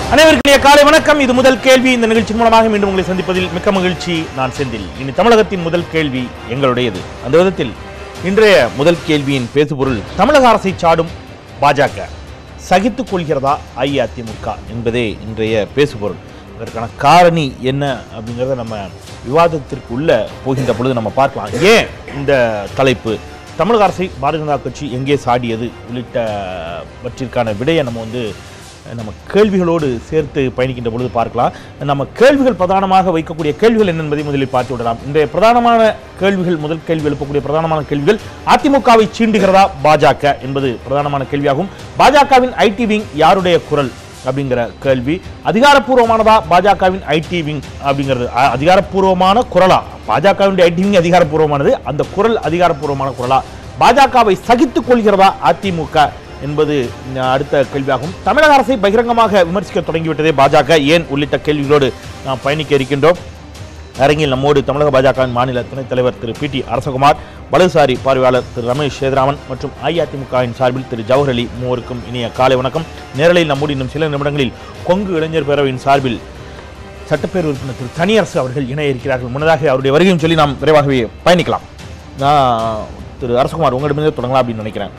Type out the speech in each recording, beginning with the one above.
அனைவருக்கும் இனிய காலை வணக்கம் இது முதல் கேள்வி இந்த நிகழ்ச்சி மூலமாக மீண்டும் உங்களை சந்திப்பதில் மிக்க மகிழ்ச்சி நான் செந்தில் இனி தமிழகத்தின் முதல் கேள்வி எங்களுடையது அந்த விதத்தில் இன்றைய முதல் கேள்வியின் பேசுபொருள் தமிழக அரசை சாடும் பாஜக சகித்துக் கொள்கிறதா அஇஅதிமுக என்பதே இன்றைய பேசுபொருள் அதற்கான காரணி என்ன அப்படிங்கிறத நம்ம விவாதத்திற்கு உள்ள போகின்ற பொழுது நம்ம பார்க்கலாம் ஏன் இந்த தலைப்பு தமிழக அரசை பாரதிய ஜனதா கட்சி எங்கே சாடியது உள்ளிட்டவற்றிற்கான விடையை நம்ம வந்து நம்ம கேள்விகளோடு சேர்த்து பயணிக்கின்ற பொழுது பார்க்கலாம் நம்ம கேள்விகள் பிரதானமாக வைக்கக்கூடிய கேள்விகள் என்ன என்பதை முதலில் பார்த்து விடலாம் இன்றைய பிரதானமான கேள்விகள் முதல் கேள்வி எழுப்பக்கூடிய பிரதானமான கேள்விகள் அதிமுகவை சீண்டுகிறதா பாஜக என்பது பிரதானமான கேள்வியாகும் பாஜகவின் ஐடி விங் யாருடைய குரல் அப்படிங்கிற கேள்வி அதிகாரப்பூர்வமானதா பாஜகவின் ஐடி விங் அப்படிங்கிறது அ- அதிகாரப்பூர்வமான குரலா பாஜகவின் ஐடி விங் அதிகாரப்பூர்வமானது அந்த குரல் அதிகாரப்பூர்வமான குரலா பாஜகவை சகித்துக் கொள்கிறதா அதிமுக என்பது இந்த அடுத்த கேள்வியாகும் தமிழக அரசை பகிரங்கமாக விமர்சிக்க தொடங்கிவிட்டதே பாஜக ஏன் உள்ளிட்ட கேள்விகளோடு நாம் பயணிக்க இருக்கின்றோம் அரங்கில் நம்மோடு தமிழக பாஜகவின் மாநில துணைத் தலைவர் திரு பி டி அரசகுமார் வலதுசாரி பார்வையாளர் திரு ரமேஷ் சேதுராமன் மற்றும் அஇஅதிமுகவின் சார்பில் திரு ஜவஹர் அலி மூவருக்கும் இனிய காலை வணக்கம் நேரலையில் நம்மோடு இன்னும் சில நிமிடங்களில் கொங்கு இளைஞர் பேரவையின் சார்பில் சட்டப்பேரவை உறுப்பினர் திரு தனியரசு அவர்கள் இணைய இருக்கிறார்கள் முன்னதாக அவருடைய வருகையும் சொல்லி நாம் விரைவாகவே பயணிக்கலாம் நான் திரு அரசகுமார் உங்களிடமிருந்து தொடங்கலாம் அப்படின்னு நினைக்கிறேன்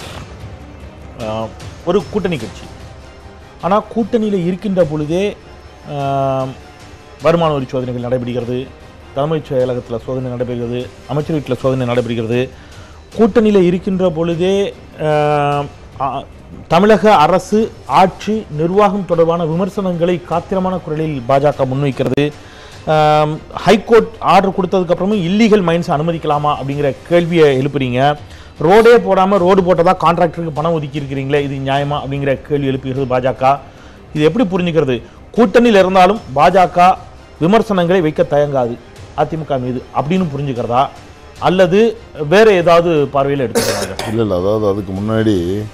ஆஹ், ஒரு கூட்டணி கட்சி ஆனால் கூட்டணியில் இருக்கின்ற பொழுதே ஆஹ், வருமான வரி சோதனைகள் நடைபெறுகிறது தலைமைச் செயலகத்தில் சோதனை நடைபெறுகிறது அமைச்சர் வீட்டில் சோதனை நடைபெறுகிறது கூட்டணியில் இருக்கின்ற பொழுதே ஆஹ், ஆ- தமிழக அரசு ஆட்சி நிர்வாகம் தொடர்பான விமர்சனங்களை காத்திரமான குரலில் பாஜக முன்வைக்கிறது ஆம், ஹைகோர்ட் ஆர்டர் கொடுத்ததுக்கு அப்புறமும் இல்லீகல் மைன்ஸ் அனுமதிக்கலாமா அப்படிங்கிற கேள்வியை எழுப்புறீங்க ரோடே போடாமல் ரோடு போட்டதா கான்ட்ராக்டருக்கு பணம் ஒதுக்கி இருக்கிறீங்களே இது நியாயமா அப்படிங்கிற கேள்வி எழுப்புகிறது பாஜக இது எப்படி புரிஞ்சுக்கிறது கூட்டணியில் இருந்தாலும் பாஜக விமர்சனங்களை வைக்க தயங்காது அதிமுக மீது அப்படின்னு புரிஞ்சுக்கிறதா அல்லது வேற ஏதாவது பார்வையில் எடுத்துக்கிறாங்க இல்லை இல்லை அதாவது அதுக்கு முன்னாடி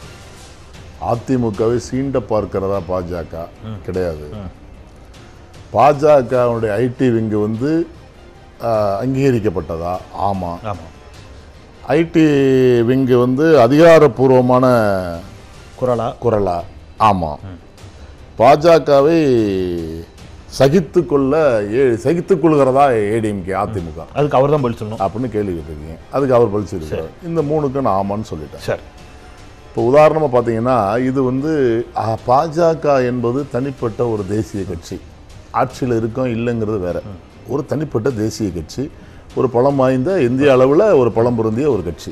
அதிமுகவை சீண்ட பார்க்கிறதா பாஜக கிடையாது பாஜகவுடைய ஐடி விங்கு வந்து ஆஹ், அங்கீகரிக்கப்பட்டதா ஆமாம் ஆமாம் ஐடி விங்கு வந்து அதிகாரப்பூர்வமான குரலா குரலா ஆமாம் பாஜகவை சகித்து கொள்ள ஏ சகித்துக் கொள்கிறதா ஏடிஎம்கே அதிமுக அதுக்கு அவர் தான் பதில் சொல்லணும் அப்படின்னு கேள்வி கேட்டிருக்கீங்க அதுக்கு அவர் பலிச்சிருக்காரு இந்த மூணுக்கு நான் ஆமான்னு சொல்லிட்டேன் சரி இப்போ உதாரணமாக பார்த்தீங்கன்னா இது வந்து ஆ, பாஜக என்பது தனிப்பட்ட ஒரு தேசிய கட்சி ஆட்சியில் இருக்கோம் இல்லைங்கிறது வேற ஒரு தனிப்பட்ட தேசிய கட்சி ஒரு பலம் வாய்ந்த இந்திய அளவில் ஒரு பலம் பொருந்திய ஒரு கட்சி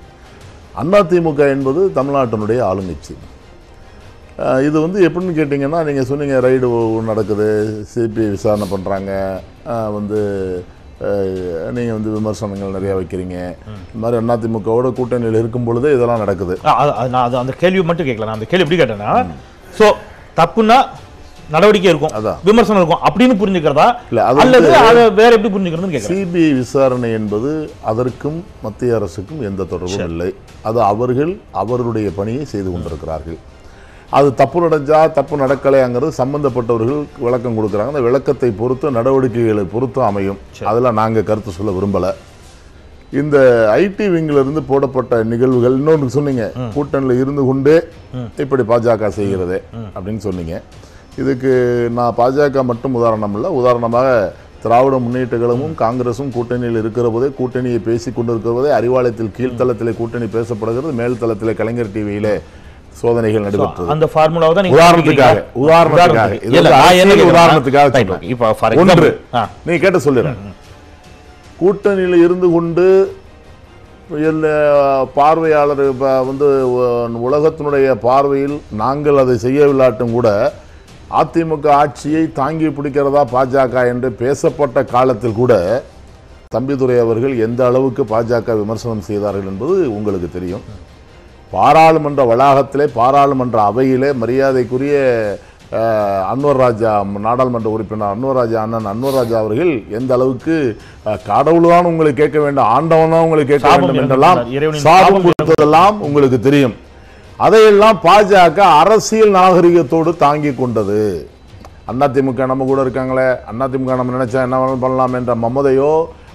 அதிமுக என்பது தமிழ்நாட்டினுடைய ஆளுங்கட்சி ஆ, இது வந்து எப்படின்னு கேட்டிங்கன்னா நீங்கள் சொன்னீங்க ரைடு நடக்குது சிபிஐ விசாரணை பண்ணுறாங்க வந்து நீங்கள் வந்து விமர்சனங்கள் நிறையா வைக்கிறீங்க இந்த மாதிரி அதிமுகவோட கூட்டணியில் இருக்கும் பொழுதே இதெல்லாம் நடக்குது ஆ, அது- அது நான் அது அந்த கேள்வி மட்டும் கேட்கல நான் அந்த கேள்வி எப்படி கேட்டேன்னா சோ தப்புன்னா நடவடிக்கை இருக்கும் அதான். விமர்சனம் இருக்கும் அப்படின்னு புரிஞ்சுக்கிறதா இல்ல, அது அல்லது வந்து- அதை வேற எப்படி புரிஞ்சுக்கிறதுன்னு கேட்கறேன் சிபிஐ விசாரணை என்பது அதற்கும் மத்திய அரசுக்கும் எந்த தொடர்பும் இல்லை அது அவர்கள் அவர்களுடைய பணியை செய்து கொண்டிருக்கிறார்கள் அது தப்பு நடந்தா தப்பு நடக்கலைங்கிறது சம்பந்தப்பட்டவர்கள் விளக்கம் கொடுக்குறாங்க அந்த விளக்கத்தை பொறுத்து நடவடிக்கைகளை பொறுத்து அமையும் அதில் நாங்கள் கருத்து சொல்ல விரும்பலை இந்த ஐடி விங்கில் இருந்து போடப்பட்ட நிகழ்வுகள் இன்னொன்று சொன்னீங்க கூட்டணியில் இருந்து கொண்டே இப்படி பாஜக செய்கிறதே அப்படின்னு சொன்னீங்க இதுக்கு நான் பாஜக மட்டும் உதாரணம் இல்லை உதாரணமாக திராவிட முன்னேற்ற கழகமும் காங்கிரசும் கூட்டணியில் இருக்கிற போதே கூட்டணியை பேசி கொண்டிருக்கிற போதே அறிவாலயத்தில் கீழ்த்தளத்திலே கூட்டணி பேசப்படுகிறது மேல் தளத்திலே கலைஞர் டிவியிலே சோதனைகள் நடைபெற்றது அந்த ஃபார்முலாவை தான் நீங்க உதாரணத்துக்காக சொல்றீங்க. உதாரணத்துக்காக இல்ல, இது இல்ல, நான் என்ன அரசியல் கேட்கிறேன்னா, உதாரணத்துக்காக right, சொல்றேன். இப்ப for ஒன்று example, ஆ, நீ கேட்ட சொல்லிடுறேன் கூட்டணியில் இருந்து கொண்டு இல்ல, பார்வையாளர் இப்ப வந்து உ- உலகத்தினுடைய பார்வையில் நாங்கள் அதை செய்யவில்லாட்டும் கூட அதிமுக ஆட்சியை தாங்கி பிடிக்கிறதா பாஜக என்று பேசப்பட்ட காலத்தில் கூட தம்பிதுரை அவர்கள் எந்த அளவுக்கு பாஜக விமர்சனம் செய்தார்கள் என்பது உங்களுக்கு தெரியும் பாராளுமன்ற வளாகத்திலே பாராளுமன்ற அவையிலே மரியாதைக்குரிய அஹ், அன்வர் ராஜா நாடாளுமன்ற உறுப்பினர் அன்வர் ராஜா அண்ணன் அன்வர் ராஜா அவர்கள் எந்த அளவுக்கு அஹ், கடவுள்தான் உங்களை கேட்க வேண்டும் ஆண்டவன் தான் உங்களை கேட்க சாபம் வேண்டும் என்றெல்லாம் இறங்கினார். இறைவனின் சாபம் சாபம் கொடுத்ததெல்லாம் உங்களுக்கு தெரியும் அதையெல்லாம் பாஜக அரசியல் நாகரிகத்தோடு தாங்கி கொண்டது அதிமுக நம்ம கூட இருக்காங்களே அதிமுக நம்ம நினைச்சா என்ன வேணாலும் பண்ணலாம் என்ற மமதையோ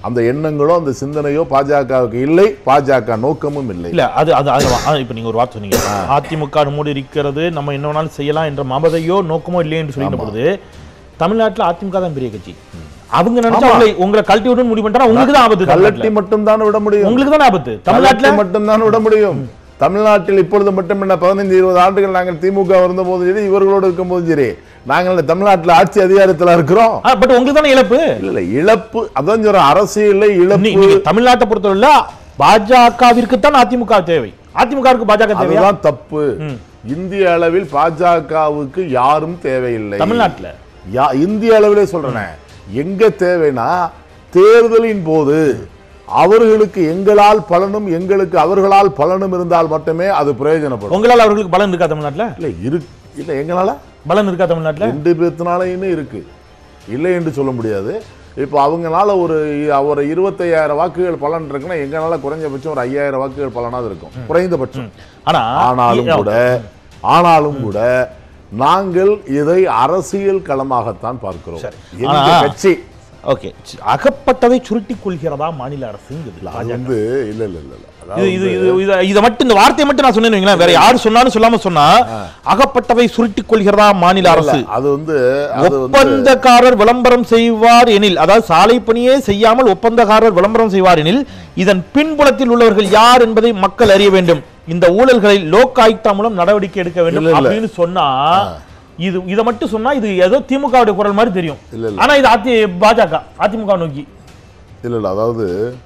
அந்த எண்ணங்களோ அந்த சிந்தனையோ பாஜகவுக்கு இல்லை பாஜக நோக்கமும் இல்லை இல்ல அது அது அது அது இப்ப நீங்க ஒரு வார்த்தை சொன்னீங்க அதிமுக மூடி இருக்கிறது நம்ம என்ன வேணாலும் செய்யலாம் என்ற மமதையோ நோக்கமோ இல்லையே என்று சொல்லிட்ட பொழுது தமிழ்நாட்டுல அதிமுக தான் பெரிய கட்சி அவங்க நினைச்சா உங்களை உங்களை கழட்டி விடணும்னு முடிவு பண்ணிட்டா உங்களுக்கு தான் ஆபத்து கல்லட்டி தமிழ்நாட்டுல. மட்டும் தான் விட முடியும் உங்களுக்கு தான் ஆபத்து தமிழ்நாட்டில் தமிழ்நாட்டுல மட்டும் தான் விட முடியும் தமிழ்நாட்டில் இப்பொழுது மட்டும் என்ன பதினைந்து இருபது ஆண்டுகள் நாங்கள் திமுக இருந்த போதும் சரி இவர்களோடு இருக்கும் போதும் சரி நாங்கள் தமிழ்நாட்டில் ஆட்சி அதிகாரத்தில் இருக்கிறோம் பட் உங்களுக்கு தானே இழப்பு இல்ல இல்ல இழப்பு அதான் சொல்றேன் அரசியல்ல நீ- இழப்பு நீங்க தமிழ்நாட்டை பொறுத்தவரையில பாஜகவிற்கு தான் அதிமுக தேவை அதிமுகவுக்கு பாஜக தேவையா அதுதான் தப்பு இந்திய அளவில் பாஜகவுக்கு யாரும் தேவையில்லை தமிழ்நாட்டுல யா- இந்திய அளவிலே சொல்றேன் எங்க தேவைனா தேர்தலின் போது அவர்களுக்கு எங்களால் பலனும் எங்களுக்கு அவர்களால் பலனும் இருந்தால் மட்டுமே அது பிரயோஜனப்படும் உங்களால அவர்களுக்கு பலன் இருக்கா தமிழ்நாட்டுல இல்ல இரு இல்ல எங்களால பலன் இருக்கா தமிழ்நாட்டுல ரெண்டு பேர்த்தினாலையுமே இருக்கு இல்லை என்று சொல்ல முடியாது இப்போ அவங்கனால ஒரு ஒரு இருபத்தையாயிரம் வாக்குகள் பலன் இருக்குன்னா எங்களால குறைஞ்சபட்சம் ஒரு ஐயாயிரம் வாக்குகள் பலனாவது இருக்கும் குறைந்தபட்சம் ஆனா ஆனாலும் கூட ஆனாலும் கூட நாங்கள் இதை அரசியல் களமாகத்தான் பார்க்கிறோம் எங்க ஆனா- கட்சி ஓகே அகப்பட்டதை சுருட்டிக் கொள்கிறதா மாநில அரசுங்குது அது வந்து இல்ல இல்ல இல்ல இல்ல இது அதாவது இது இது இத இத மட்டும் இந்த வார்த்தையை மட்டும் நான் சொன்னேன்னு வைங்களேன் வேற யாரு சொன்னாலும் சொல்லாம சொன்னா அகப்பட்டவை சுருட்டிக் கொள்கிறதா மாநில அரசு அது வந்து அது வந்து ஒப்பந்தக்காரர் விளம்பரம் செய்வார் எனில் அதாவது சாலை பணியே செய்யாமல் ஒப்பந்தக்காரர் விளம்பரம் செய்வார் எனில் இதன் பின்புலத்தில் உள்ளவர்கள் யார் என்பதை மக்கள் அறிய வேண்டும் இந்த ஊழல்களை லோக் ஆயுக்தா மூலம் நடவடிக்கை எடுக்க வேண்டும் இல்ல, இல்ல. அப்படின்னு சொன்னா இது இத மட்டும் சொன்னா இது ஏதோ திமுகவுடைய குரல் மாதிரி தெரியும் இல்ல, இல்ல. ஆனா இது அதி பாஜக அதிமுக நோக்கி இல்ல இல்ல அதாவது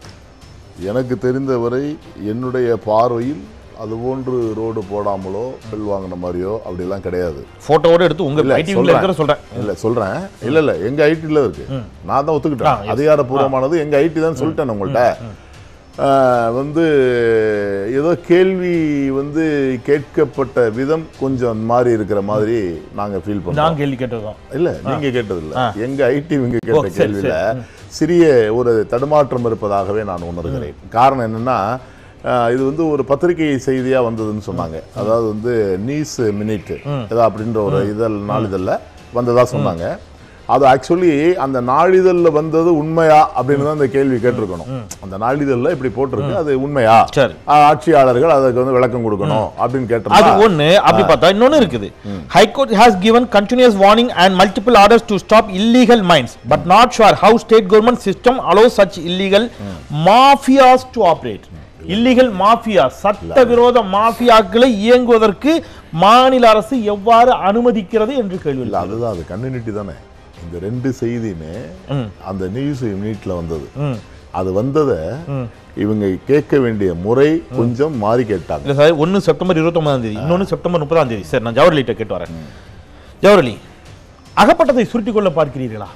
எனக்கு தெரிந்தவரை என்னுடைய பார்வையில் அதுபோன்று ரோடு போடாமலோ பில் வாங்கின மாதிரியோ அப்படிலாம் கிடையாது போட்டோவோட எடுத்து உங்க இல்ல, ஐடி சொல்றேன். இருக்கிற சொல்றேன் இல்ல சொல்றேன் இல்ல இல்ல எங்க ஐடில இருக்கு நான் தான் ஒத்துக்கிட்டேன் ஆ, yes. அதிகாரப்பூர்வமானது எங்க ஐடி தான் சொல்லிட்டேன் உங்கள்ட்ட ஆ, வந்து ஏதோ கேள்வி வந்து கேட்கப்பட்ட விதம் கொஞ்சம் மாறி இருக்கிற மாதிரி நாங்க ஃபீல் பண்றோம் நான் கேள்வி கேட்டதுதான் இல்ல நீங்க கேட்டது இல்ல ஆ. எங்க ஐடி இவங்க ஓ, கேட்ட சரி, கேள்வியில சிறிய ஒரு தடுமாற்றம் இருப்பதாகவே நான் உணர்கிறேன் காரணம் என்னன்னா ஆஹ், இது வந்து ஒரு பத்திரிகை செய்தியா வந்ததுன்னு சொன்னாங்க அதாவது வந்து நியூஸ் மினிட் ஏதோ அப்படின்ற ஒரு இதழ் நாளிதழ்ல வந்ததா சொன்னாங்க அது ஆக்சுவலி அந்த நாளிதழ்ல வந்தது உண்மையா அப்படின்னு தான் அந்த கேள்வி கேட்டிருக்கணும் அந்த நாளிதழ்ல இப்படி போட்டிருக்கு அது உண்மையா சரி ஆஹ், ஆட்சியாளர்கள் அதுக்கு வந்து விளக்கம் கொடுக்கணும் அப்படின்னு அது கேட்டிருந்தா ஒண்ணு அப்படி பார்த்தா இன்னொன்னு இருக்குது high court has given continuous warning and multiple orders to stop illegal mines but not sure how state government system allows such illegal mafias to operate illegal mafia சட்டவிரோத மாஃபியாக்களை இயங்குவதற்கு மாநில அரசு எவ்வாறு அனுமதிக்கிறது என்று கேள்வி இல்ல அதுதான் அது கம்யூனிட்டி தானே இந்த ரெண்டு செய்தியுமே ம். அந்த நியூஸ் யூனிட்ல வந்தது ம். அது வந்ததை இவங்க கேட்க வேண்டிய முறை கொஞ்சம் மாறி கேட்டாங்க இல்ல சார் ஒன்னு செப்டம்பர் இருபத்தொன்பதாம் தேதி இன்னொன்னு செப்டம்பர் முப்பதாம் தேதி சரி நான் ஜவஹர்லிட்ட கேட்டு வரேன் ஜவஹர்லி அகப்பட்டதை சுருட்டிக் கொள்ள பார்க்கிறீர்களா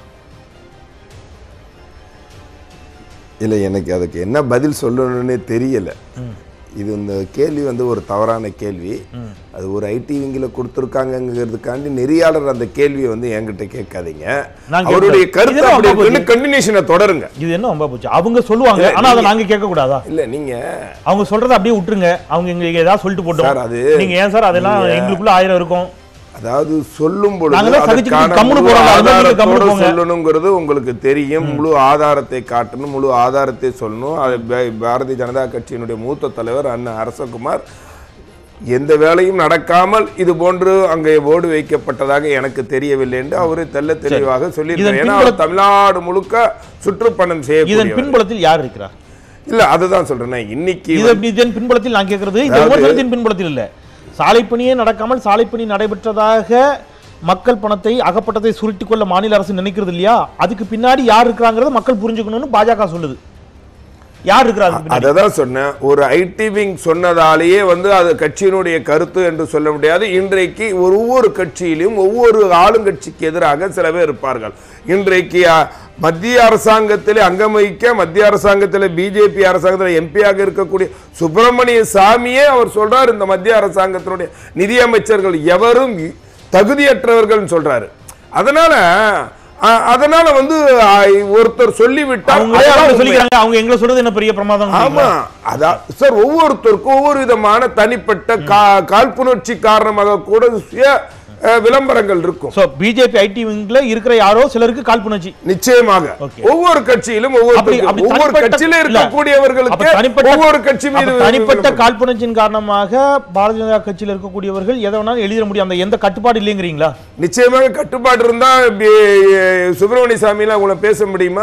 இல்லை எனக்கு அதுக்கு என்ன பதில் சொல்லணும்னே தெரியல இது இந்த கேள்வி வந்து ஒரு தவறான கேள்வி அது ஒரு ஐடி விங்கில கொடுத்துருக்காங்கிறதுக்காண்டி நெறியாளர் அந்த கேள்வியை வந்து என்கிட்ட கேட்காதீங்க நான் அவருடைய கேட்கல. கருத்து இதுதான் அப்படி ரொம்ப இருக்குன்னு கண்டினியூஷனை தொடருங்க இது என்ன ரொம்ப போச்சு அவங்க சொல்லுவாங்க இல்ல, ஆனா அதை நீங்க- நாங்க கேட்க கூடாதா இல்ல நீங்க அவங்க சொல்றத அப்படியே விட்டுருங்க அவங்க எங்களுக்கு ஏதாவது சொல்லிட்டு சார், போட்டோம் அது- நீங்க ஏன் சார் அதெல்லாம் நீங்க- எங்களுக்குள்ள ஆயிரம் இருக்கும் அதாவது சொல்லும் பொழுது நாங்க தான் சகிச்சுக்கிட்டு அதற்கான கம்முனு முழு போறோம், அது மாதிரி நீங்க கம்முனு ஆதாரத்தோட போங்க. சொல்லணுங்கிறது உங்களுக்கு தெரியும் முழு ஆதாரத்தை காட்டணும் முழு ஆதாரத்தை சொல்லணும் அது பா- பாரதிய ஜனதா கட்சியினுடைய மூத்த தலைவர் அண்ணன் அரசகுமார் எந்த வேலையும் நடக்காமல் இது போன்று அங்கே போர்டு வைக்கப்பட்டதாக எனக்கு தெரியவில்லை என்று அவரு தெள்ள தெளிவாக சொல்லியிருக்காரு இதன் ஏன்னா அவர் தமிழ்நாடு முழுக்க சுற்றுப்பயணம் இதன் செய்யக்கூடிய பின்புலத்தில் யார் இருக்கிறார் இல்ல அதுதான் சொல்றேன் இன்னைக்கு இது இதன் பின்புலத்தில் நான் கேட்கறது இந்த அதாவது- விமர்சனத்தின் பின்புலத்தில் இல்ல சாலைப்பணியே நடக்காமல் சாலைப்பணி நடைபெற்றதாக மக்கள் பணத்தை அகப்பட்டதை சுருட்டிக் கொள்ள மாநில அரசு நினைக்கிறது இல்லையா அதுக்கு பின்னாடி யார் இருக்கிறாங்கிறத மக்கள் புரிஞ்சுக்கணும்னு பாஜக சொல்லுது யார் இருக்கிறார் அதுக்கு பின்னாடி? அதை தான் சொன்னேன் ஒரு ஐடி விங் சொன்னதாலேயே வந்து அது கட்சியினுடைய கருத்து என்று சொல்ல முடியாது இன்றைக்கு ஒவ்வொரு கட்சியிலும் ஒவ்வொரு ஆளுங்கட்சிக்கு எதிராக சில பேர் இருப்பார்கள் இன்றைக்கு அ, மத்திய அரசாங்கத்தில் அங்கம் வகிக்க மத்திய அரசாங்கத்தில் பிஜேபி அரசாங்கத்தில் எம்பியாக இருக்கக்கூடிய சுப்பிரமணிய சாமியே அவர் சொல்றார் இந்த மத்திய அரசாங்கத்தினுடைய நிதியமைச்சர்கள் எவரும் தகுதியற்றவர்கள் சொல்றாரு அதனால அ, அதனால வந்து அ, ஒருத்தர் சொல்லிவிட்டால் அவங்களே அதுதான் அவங்க உண்மை. சொல்லிக்கிறாங்க அவங்க எங்களை சொல்றது என்ன பெரிய பிரமாதம் ஆமா அதான் சார் ஒவ்வொருத்தருக்கும் ஒவ்வொரு விதமான தனிப்பட்ட கா- காழ்ப்புணர்ச்சி காரணமாக கூட சுய அஹ், விளம்பரங்கள் இருக்கும் சோ பிஜேபி ஐடி விங்ல இருக்கிற யாரோ சிலருக்கு காழ்ப்புணர்ச்சி நிச்சயமாக Okay. ஒவ்வொரு கட்சியிலும் ஒவ்வொரு அப்படி- கட்சி- அப்படி ஒவ்வொரு தனிப்பட்ட- கட்சியில இல்ல. இருக்கக்கூடியவர்களுக்கு அப்ப தனிப்பட்ட- ஒவ்வொரு கட்சி மீது அப்ப தனிப்பட்ட விளம்பரம். காழ்ப்புணர்ச்சியின் காரணமாக பாரதிய ஜனதா கட்சியில் இருக்கக்கூடியவர்கள் எதை வேணாலும் எழுதிட முடியும் அந்த எந்த கட்டுப்பாடு இல்லைங்கிறீங்களா நிச்சயமாக கட்டுப்பாடு இருந்தா பி- சுப்பிரமணிய சாமி எல்லாம் உங்களை பேச முடியுமா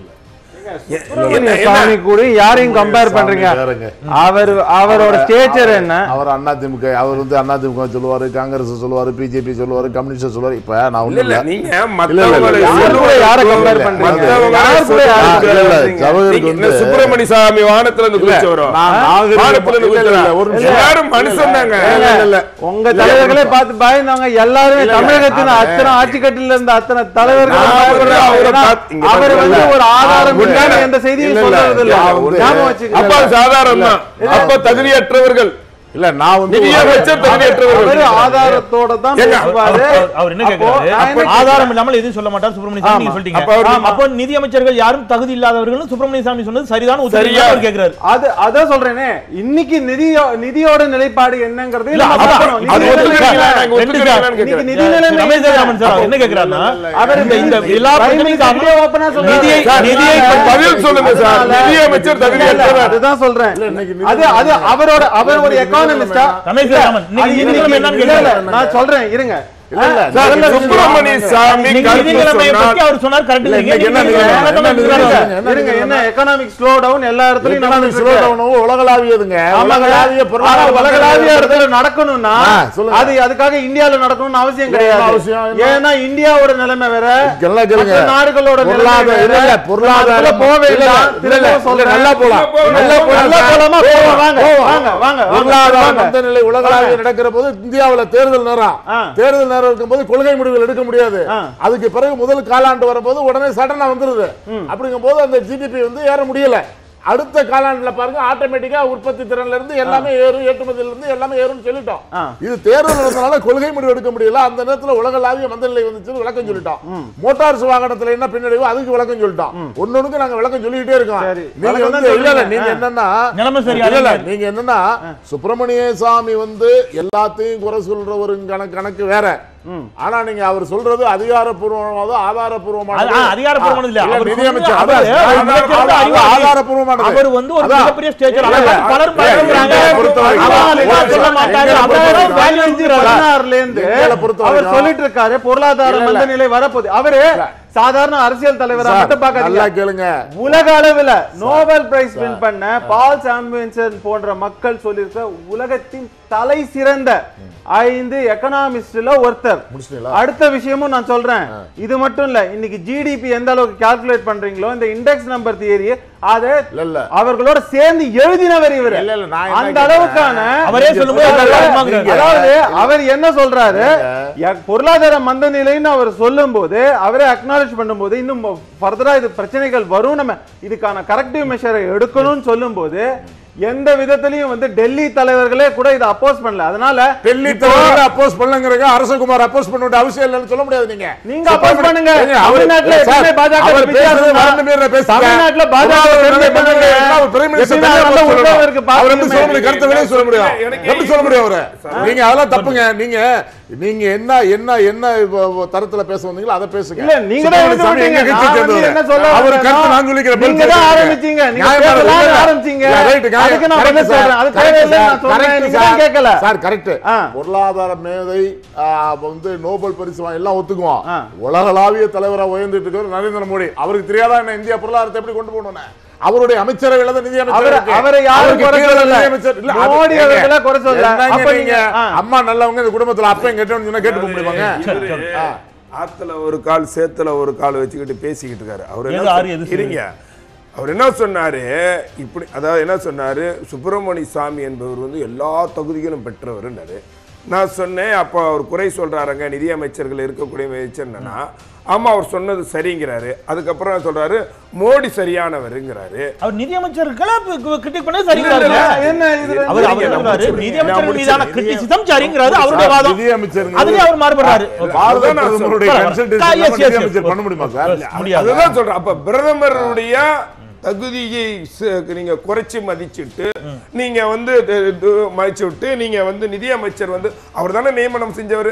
எ- என்ன- என்ன? சாமி கூட யாரையும் கம்பேர் சாமி பண்றீங்க வேறங்க. அவர் அவரோட ஸ்டேச்சர் என்ன அவர் அண்ணா திமுக அவர் வந்து அண்ணா திமுக சொல்லுவாரு காங்கிரஸ் சொல்லுவாரு பிஜேபி சொல்லுவாரு கம்யூனிஸ்ட் சொல்லுவாரு இப்ப நான் இல்ல ஒண்ணும் இல்ல இல்ல நீங்க இல்ல, மத்தவங்களை இல்ல. யார் கூட யாரை compare இல்ல, பண்றீங்க? மத்தவங்களை யார் கூட யாரை சொல்லுங்க. இல்ல, இல்ல, நீங்க- சகோதரருக்கு நீங்க வந்து- சுப்பிரமணிய சாமி வானத்துல இருந்து குதிச்சு வரும் நான் நாகரிகம் வானத்துல இருந்து இல்ல, இல்ல, குதிச்சு இல்ல, ஒரு வரும். நிமிஷம். எல்லாரும் மனுஷன் தாங்க இல்ல, இல்ல, இல்ல. உங்க தலைவர்களே பார்த்து பயந்தவங்க எல்லாருமே இல்ல, தமிழகத்தின் நானு- அத்தனை ஆட்சி கட்டில இருந்த அத்தனை தலைவர்கள் நான் பயப்படுறாங்க. அவரை ஏன்னா, பார்த்து- இங்க அவர் பாருங்க. வந்து ஒரு ஆதாரம் இல்ல, இல்லாம இல்ல. எந்த செய்தியும் இல்ல, இல்ல. சொல்றது இல்ல நான் வந்து- ஞாபகம் வச்சுக்கோங்க. அப்ப சாதாரணம் தான் அப்ப தகுதியற்றவர்கள் இல்ல நான் வந்து நிதியமைச்சர் தகுதியற்றவர்கள் அவரு ஆதாரத்தோட தான் ஏங்க, பேசுவாரு. அப்ப அவர் என்ன அப்போ கேக்குறாரு நான் என்ன ஆதாரம் இல்லாமல் எதுவும் சொல்ல மாட்டார் சுப்பிரமணிய சாமி நீங்க ஆமா. சொல்லிட்டீங்க அப்ப அவரு- அப்போ நிதி அமைச்சர்கள் யாரும் தகுதி இல்லாதவர்கள் சுப்பிரமணிய சாமி சொன்னது சரிதான் சரியா. அவர் கேக்குறாரு அது அதான் சொல்றேனே இன்னைக்கு நிதியோ நிதியோட நிலைப்பாடு என்னங்கிறது இல்ல, நம்ம அதான், பார்க்கணும். அது நிதி ஒத்துக்கிறீங்களா? நிலைமை- நாங்க ஒத்துக்கிறீங்களான்னு இன்னைக்கு கேட்கிறேன். நிதி நிலைமை ரமேஷ் ராமன் சார் அவர் என்ன கேக்குறாருன்னா அவர் இந்த இந்த எல்லா Prime பிரச்சனைக்கும் Minister காரணம் open ஆ சொல்றாரு. நிதியை- சார், நிதியை அதனால- பதில் சொல்லுங்க சார். அதனால- நிதியமைச்சர் தகுதி இல்ல, இல்ல, அற்றவர். அதுதான் சொல்றேன் இல்ல, இன்னைக்கு நிதி அது அது நிலைமை- அவரோட அவர் ஒரு இன்னைக்கு நிதி எக்கானமிஸ்டா ரமேஷ் ராமன் இன்னைக்கு நிதி நிலைமை என்னன்னு இல்ல, இல்ல, கேக்குறாரு நான் சொல்றேன் இருங்க இல்ல, இல்ல, சார், நிதி நிலைமை- சுப்பிரமணிய சாமி இன்னைக்கு கருத்து நிதி நிலைமையை சொன்னால் பத்தி அவர் சொன்னார் கரெக்ட் இல்ல, இன்னைக்கு என்ன நிலைமை? என்ன நிலைமை? என்ன இருங்க என்ன நிலைமை? எக்கனாமிக் ஸ்லோ டவுன் எல்லா இடத்துலயும் economic நடந்துட்டு slow இருக்கு. down உலகளாவியதுங்க ஆமாங்க. உலகளாவிய ஆனா பொருளாதார உலகளாவிய இடத்துல நடக்கணும்னா ஆ, சொல்லுங்க. அது அதுக்காக இந்தியால நடக்கணும்னு அவசியம் என்ன கிடையாது அவசியம்? என்ன? ஏன்னா இந்தியாவோட நிலைமை வேற எல்லாம் கேளுங்க. மற்ற நாடுகளோட நிலைமை பொருளாதார- வேற. இல்ல, இல்ல, பொருளாதார- அதுக்குள்ள போக இல்ல, இல்ல, வேண்டாம். இல்ல, இல்ல, திரும்பவும் சொல்றேன். நல்லா போலாம். நல்லா போலாம் நல்லா சார். போலாமா? போவோம், வாங்க, போவோம். வாங்க, வாங்க, வாங்க, பொருளாதார வாங்க. மந்த நிலை உலகளாவிய நடக்கிற போது இந்தியாவுல தேர்தல் நேரம் ஆ. தேர்தல் நேரம் இருக்கும்போது கொள்கை முடிவுகள் எடுக்க முடியாது ஆ. அதுக்கு பிறகு முதல் காலாண்டு வரும்போது உடனே சடனா வந்துருது அப்படிங்கும் போது அந்த ஜிடிபி வந்து ஏற முடியல அடுத்த காலாண்டுல பாருங்க ஆட்டோமேட்டிக்கா உற்பத்தி திறன்ல இருந்து எல்லாமே ஏறும் ஏற்றுமதியில இருந்து எல்லாமே ஏறும்னு சொல்லிட்டோம் ஆ. இது தேர்தல் நடந்தனால கொள்கை முடிவு எடுக்க முடியல அந்த நேரத்துல உலகளாவிய மந்த நிலை வந்துச்சு விளக்கம் சொல்லிட்டோம் மோட்டார்ஸ் வாகனத்துல என்ன பின்னடைவோ அதுக்கு விளக்கம் சொல்லிட்டோம் ஒன்னொன்னுக்கு நாங்க விளக்கம் சொல்லிக்கிட்டே இருக்கோம் சரி. நீங்க விளக்கம் தான் வந்து இல்ல இல்ல சொல்றீங்க. நீங்க ஆ. என்னன்னா நிலைமை சரியா இல்ல, இல்ல, இருக்கு. நீங்க என்னன்னா சுப்பிரமணிய சாமி வந்து எல்லாத்தையும் குறை சொல்ற ஒரு கணக்கு கணக்கு வேற ஆனா நீங்க அவர் சொல்றது அதிகாரப்பூர்வமானதோ ஆதாரப்பூர்வமானதோ அது- ஆ, அதிகாரப்பூர்வமானது இல்ல. இல்ல, அவர் நிதியமைச்சர் சொன்னது அதான், அவரு அதான், மிகச்சிறந்த அதான், அறிவாளி. ஆதாரப்பூர்வமானது. அவர் வந்து ஒரு அதான். மிகப்பெரிய ஸ்டேஜர் இல்ல, இல்ல, பலரும் இல்ல, பயப்படுறாங்க எங்களை பொறுத்த வரைக்கும் அவரால் எல்லாம் சொல்ல மாட்டாரு எங்களை பொறுத்த அவரால் வரைக்கும் value இருக்கிறார். பதினாறுல இருந்து எங்களை பொறுத்த அவர் வரைக்கும் சொல்லிட்டு இருக்காரு பொருளாதார இல்ல, இல்ல. மந்த நிலை வரப்போகுது அவரு சாதாரண அரசியல் தலைவரா சார், மட்டும் நல்லா பார்க்காதீங்க கேளுங்க உலக அளவுல நோபல் பிரைஸ் வின் பண்ண பால் சாம்பியன்சன் போன்ற மக்கள் சொல்லியிருக்க உலகத்தின் தலை சிறந்த ஐந்து எக்கனாமிஸ்ட்ல ஒருத்தர் முடிச்சிட்டீங்களா? அடுத்த விஷயமும் நான் சொல்றேன் இது மட்டும் இல்ல இன்னைக்கு ஜிடிபி எந்த அளவுக்கு கால்குலேட் பண்றீங்களோ இந்த இண்டெக்ஸ் நம்பர் தியரி அதை இல்ல, இல்ல. அவர்களோட சேர்ந்து எழுதினவர் இவர் இல்ல, இல்ல, நான் என்ன அந்த கேக்குறேன்? அளவுக்கான அவரே சொல்லும்போது நீங்க- நல்லா இருக்குமாங்கிறாரு. அதாவது அவர் என்ன சொல்றாரு ய- பொருளாதார மந்த நிலைன்னு அவர் சொல்லும்போது அவரே அக்னாலேஜ் பண்ணும்போது இன்னும் ஃபர்தரா இது பிரச்சனைகள் வரும் நம்ம இதுக்கான கரெக்டிவ் மெஷரை எடுக்கணும்னு சொல்லும்போது எந்த விதத்திலையும் வந்து டெல்லி தலைவர்களே கூட இதை அப்போஸ் பண்ணல அதனால டெல்லி இப்போ தலைவர்கள் அப்போஸ் பண்ணுங்கிறங்க அரசகுமார் அப்போஸ் பண்ண வேண்டிய அவசியம் இல்லைன்னு சொல்ல முடியாது நீங்க நீங்க oppose பண்ணுங்க. ஏங்க, அவர் தமிழ்நாட்டுல சார், எப்பவுமே பாஜக அவர் க்கு பேசுறது வித்தியாசம் வரண்டு மீறல பேசுங்க. தமிழ்நாட்டுல பாஜக பொருளாதார பெருமை நிலை பண்ணுங்க. பண்ணுங்க. அவர் பிரைம் மினிஸ்டர் எப்படின்னா தனியா நல்ல போய் சொல்லணும். உறவு இருக்கு, அவர் எப்படி பாத்துக்கோங்க. சொல்ல முடியும்? கருத்தை வெளியே சொல்ல முடியும் எனக்கு எப்படி சொல்ல முடியும் அவரு நீங்க அதெல்லாம் தப்புங்க நீங்க நீங்க என்ன என்ன என்ன இப்ப தரத்துல பேச வந்தீங்களோ அதை பேசுங்க இல்ல நீங்க தான் சுப்பிரமணிய எழுதி சாமி எங்க விட்டீங்க. கட்சியை நான் வந்து சேர்ந்தவர். என்ன சொல்ல அவர் வரேன்னா, கருத்து நான் சொல்லிக்கிற பதில் நீங்க தான் கேட்குறீங்க. ஆரம்பிச்சீங்க. நீங்க நியாயமா பேசலாம்னு இல்ல, இல்ல. ஆரம்பிச்சீங்க. இல்ல, right, நியாயம். அதுக்கு நான் correct பதில் சார். சொல்றேன். அது correct தேவையில்லை சார். நான் சொல்றேன். correct நீங்க சார். தான் கேட்கல. சார் கரெக்ட் ஆ. பொருளாதார மேதை ஆ, வந்து நோபல் பரிசு வா- எல்லாம் ஒத்துக்குவோம் ஆ. உலகளாவிய தலைவரா உயர்ந்துட்டு இருக்கிற நரேந்திர மோடி அவருக்கு தெரியாதா என்ன இந்தியா பொருளாதாரத்தை எப்படி கொண்டு போகணும்னு அவருடைய அமைச்சரவையில தான் நிதி அமைச்சர் அவரை- இருக்கு. அவரை யாரும் அவருக்கு குறை கீழே சொல்லல. நிதி அமைச்சர் இல்ல, அது- மோடி ஏங்க, அவர்களை குறை சொல்லல. என்னங்க அப்ப நீங்க நீங்க- ஆ. அம்மா நல்லவங்க இந்த குடும்பத்துல அப்பையும் கெட்டவன்னு சொன்னா கேட்டு போக முடியுமாங்க இவரு ஆ. ஆத்துல ஒரு கால் சேத்துல ஒரு கால் வச்சுக்கிட்டு பேசிக்கிட்டு இருக்காரு அவர் எது என்ன ஆறு, சொ- எது சிறு? இருங்க அவர் என்ன சொன்னாரு இப்படி அதாவது என்ன சொன்னாரு சுப்பிரமணிய சாமி என்பவர் வந்து எல்லா தகுதிகளும் பெற்றவர்னாரு நான் சொன்னேன் அப்போ அவர் குறை சொல்றாருங்க நிதி அமைச்சர்கள் இருக்கக்கூடிய அமைச்சர் என்னன்னா ஆமா அவர் சொன்னது சரிங்கிறாரு அதுக்கப்புறம் சொல்றாரு மோடி சரியானவருங்கிறாரு அவர் நிதி அமைச்சர்களை கிரிட்டிக் பண்ண சரிங்கிறாரு இல்ல, இல்ல. என்ன இதுல அவர் அவர் நீங்க சொல்றாரு முடிச்சிருங்க. நிதி நான் அமைச்சர்கள் மீதான முடிச்சிருங்க. கிரிட்டிசிசம் சரிங்கிறாரு அவருடைய சார், வாதம் நிதி அமைச்சருங்கிறது- அதுலயே அவர் மாறுபடுறாரு பாரத அதுதான் நான் பிரதமருடைய சொல்றேன். consultation ஆ, yes, இல்லாம yes, நிதி yes. அமைச்சர் பண்ண முடியுமா சார் முடியாது அதுதான் சொல்றேன் அப்ப பிரதமருடைய தகுதியை ச- நீங்க குறைச்சு மதிச்சிட்டு நீங்க வந்து து- து- மதிச்சு விட்டு நீங்க வந்து நிதி அமைச்சர் வந்து அவர் தானே நியமனம் செஞ்சவர்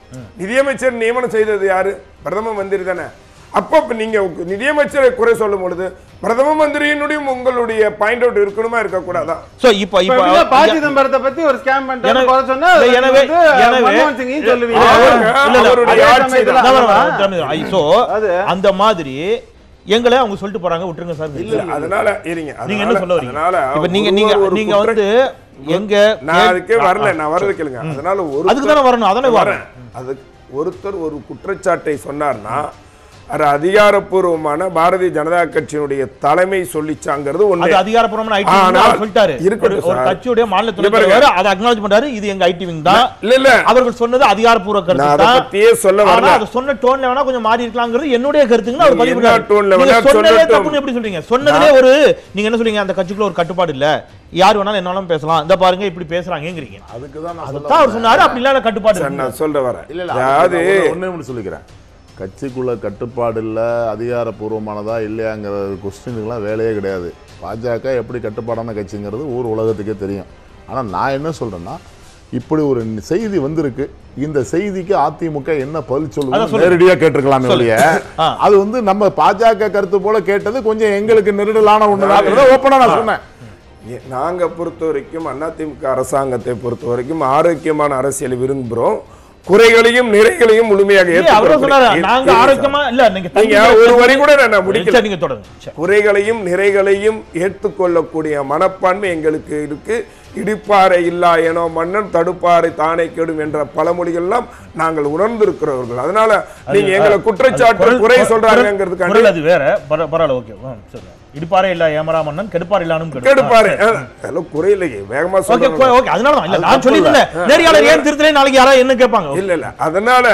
நிதியமைச்சர் நியமனம் செய்தது யாரு பிரதம மந்திரி தானே அப்போ இப்ப நீங்க நிதியமைச்சரை குறை சொல்லும் பொழுது பிரதம மந்திரியினுடைய உங்களுடைய பாயிண்ட் அவுட் இருக்கணுமா இருக்கக்கூடாதா சோ இப்போ இப்ப இப்போ எப்படின்னா ப. சிதம்பரத்தை பத்தி ஒரு ஸ்கேம் எனவே- பண்றாரு குறை சொன்னா இல்லை, அது எனவே- வந்து எனவே- மன்மோகன் சிங்கையும் சொல்லுவீங்க அவங்க இல்ல, இல்ல, அவருடைய அதே ஆட்சி சமயத்துல தான். நான் வரேன், ஆமா. வரேன், வரேன். So, அது- அந்த மாதிரி எங்களை அவங்க சொல்லிட்டு போறாங்க விட்டுருங்க சார் இல்ல அதனால இருங்க நீங்க என்ன சொல்ல வரீங்க அதனால இப்ப நீங்க ஒரு- நீங்க ஒரு நீங்க குற்ற- வந்து எங்க நான் அதுக்கே வரல நான் வரது கேளுங்க அதனால ஒரு அதுக்கு தானே வரணும் அதானே வரேன் வரேன் அது ஒருத்தர் ஒரு குற்றச்சாட்டை சொன்னார்னா அது அதிகாரப்பூர்வமான பாரதிய ஜனதா கட்சியினுடைய தலைமை சொல்லிச்சாங்கிறது அது ஒண்ணு அதிகாரப்பூர்வமான ஐடி ஆனால் சொல்லிட்டாரு இருக்கட்டும் ஒரு- ஒரு சார். கட்சியுடைய மாநில துணை இங்க பாருங்க. தலைவர் அதை அக்னாலஜ் பண்றாரு இது எங்க ஐடி விங் தான் இல்ல இல்ல அவர்கள் சொன்னது அதிகாரப்பூர்வ நான் கருத்து அதை தான் பத்தியே சொல்ல ஆனா வரல அது சொன்ன டோன்ல வேணா கொஞ்சம் மாறி இருக்கலாங்கிறது என்னுடைய கருத்துங்க அவர் பதிவு என்ன பண்ணாரு. tone ல நீங்க வேணா சொன்னதே சொல்லட்டும். தப்புன்னு எப்படி சொல்றீங்க சொன்னதுலே ஒரு நீங்க என்ன சொல்றீங்க அந்த கட்சிக்குள்ள ஒரு கட்டுப்பாடு இல்ல யார் வேணாலும் என்னாலும் பேசலாம் இந்த பாருங்க இப்படி பேசுறாங்கங்கிறீங்க அதுக்கு தான் நான் அதான் அவர் சொன்னாரு அப்படி இல்லாத கட்டுப்பாடு சார் இருக்கு. நான் சொல்ல வரேன் இல்ல இல்ல அதாவது அதாவது ஒண்ணே ஒன்று சொல்லிக்கிறேன் கட்சிக்குள்ள கட்டுப்பாடு இல்ல அதிகாரப்பூர்வமானதா இல்லையாங்கிற கொஸ்டினுக்கெல்லாம் வேலையே கிடையாது பாஜக எப்படி கட்டுப்பாடான கட்சிங்கிறது ஊர் உலகத்துக்கே தெரியும் ஆனா நான் என்ன சொல்றேன்னா இப்படி ஒரு செய்தி வந்திருக்கு இந்த செய்திக்கு அதிமுக என்ன பதில் அதான் சொல்லுவது சொல்லுங்க. நேரடியா கேட்டிருக்கலாமே ஒழிய ஆ. அது வந்து நம்ம பாஜக கருத்து போல கேட்டது கொஞ்சம் எங்களுக்கு நெருடலான ஒண்ணுதான் ஓப்பனா நான் சொன்னேன் ஏ- நாங்க பொறுத்த வரைக்கும் அதிமுக அரசாங்கத்தை பொறுத்த வரைக்கும் ஆரோக்கியமான அரசியலை விரும்புகிறோம் குறைகளையும் நிறைகளையும் முழுமையாக இல்ல, அவரும் சொன்னாரு ஏற்றுக்கொள்ளக்கூடிய- நாங்க ஆரோக்கியமா இல்ல நீங்க நீங்க ஒரு வரி கூட நான் முடிக்கல சரி, நீங்க தொடருங்க சரி. குறைகளையும் நிறைகளையும் ஏற்றுக்கொள்ளக்கூடிய மனப்பான்மை எங்களுக்கு இருக்கு இடிப்பாறை இல்லா ஏனோ மன்னன் தடுப்பாறை தானே கெடும் என்ற பழமொழிகள்லாம் நாங்கள் உணர்ந்திருக்கிறவர்கள் அதனால நீங்க எங்களை குற்றச்சாட்டு குரல்- குறை குரல் சொல்றாங்கிறதுக்காண்டி குரல் அது வேற பர- பரவாயில்ல ஓகே சரி இடிப்பாரே இல்ல ஏமரா மன்னன் கெடுப்பார் இல்லானும் கெடுப்பாரு அதெல்லாம் குறையில்லையே வேகமா ஓகே சொல்றாங்க ஓகே அதனால தான் இல்ல அது நான் தப்பு சொல்லி இல்ல. நேரியாளர் ஏன் திருத்தலே நாளைக்கு யாராவது என்ன கேட்பாங்க இல்ல இல்ல அதனால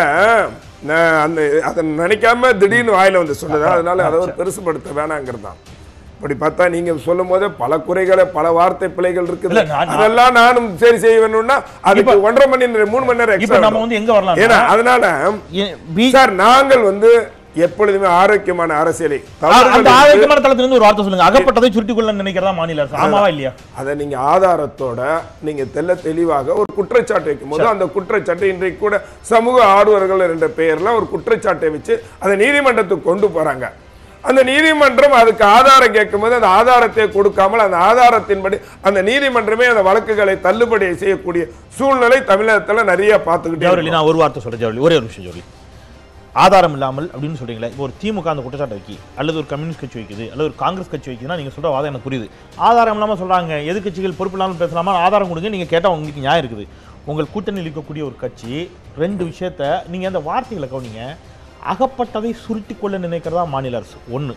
நான் அந்த அதை நினைக்காம திடீர்னு வாயில வந்து சொல்லுது அதனால அதை ஒரு பெருசுபடுத்த வேணாங்கிறது தான் இப்படி பார்த்தா நீங்க சொல்லும் போதே பல குறைகளை பல வார்த்தை பிழைகள் இருக்குது இல்ல, நான்- அதெல்லாம் நானும் சரி செய்ய வேணும்னா அதுக்கு ஒன்றரை மணி நேரம் மூணு மணி நேரம் இப்ப extra நம்ம வேணும். வந்து எங்க வரலாம் ஏன்னா அதனால சார் நாங்கள் வந்து எப்பொழுதுமே ஆரோக்கியமான அரசியலை அந்த தவறுகள் இருக்கு. ஆரோக்கியமான தளத்துல இருந்து ஒரு வார்த்தை சொல்லுங்க அகப்பட்டதை சுருட்டிக் கொள்ள நினைக்கிறதா மாநில அரசு ஆமாவா இல்லையா அதை நீங்க ஆதாரத்தோட நீங்க தெள்ள தெளிவாக ஒரு குற்றச்சாட்டு வைக்கும் போது அந்த குற்றச்சாட்டை இன்றைக்கு கூட சமூக ஆர்வலர்கள் என்ற பெயர்ல ஒரு குற்றச்சாட்டை வச்சு அதை நீதிமன்றத்துக்கு கொண்டு போறாங்க அந்த நீதிமன்றம் அதுக்கு ஆதாரம் கேட்கும்போது அந்த ஆதாரத்தை கொடுக்காமல் அந்த ஆதாரத்தின்படி அந்த நீதிமன்றமே அந்த வழக்குகளை தள்ளுபடி செய்யக்கூடிய சூழ்நிலை தமிழகத்துல நிறைய பார்த்துக்கிட்டே ஜவஹர்லி இருக்கோம். நான் ஒரு வார்த்தை சொல்றேன் ஜவஹர்லி ஒரே ஒரு நிமிஷம் ஜவஹர்லி ஆதாரம் இல்லாமல் அப்படின்னு சொல்றீங்களே இப்போ ஒரு திமுக அந்த குற்றச்சாட்டை வைக்கி அல்லது ஒரு கம்யூனிஸ்ட் கட்சி வைக்குது அல்லது ஒரு காங்கிரஸ் கட்சி வைக்குதுன்னா நீங்க சொல்ற வாதம் எனக்கு புரியுது ஆதாரம் இல்லாம சொல்றாங்க எதிர்க்கட்சிகள் பொறுப்பு இல்லாமல் பேசலாமா ஆதாரம் கொடுங்க நீங்க கேட்டா உங்களுக்கு நியாயம் இருக்குது உங்கள் கூட்டணியில் இருக்கக்கூடிய ஒரு கட்சி ரெண்டு விஷயத்த நீங்க அந்த வார்த்தைகளை கவனிங்க அகப்பட்டதை சுருட்டி கொள்ள நினைக்கிறதா மாநில அரசு ஒண்ணு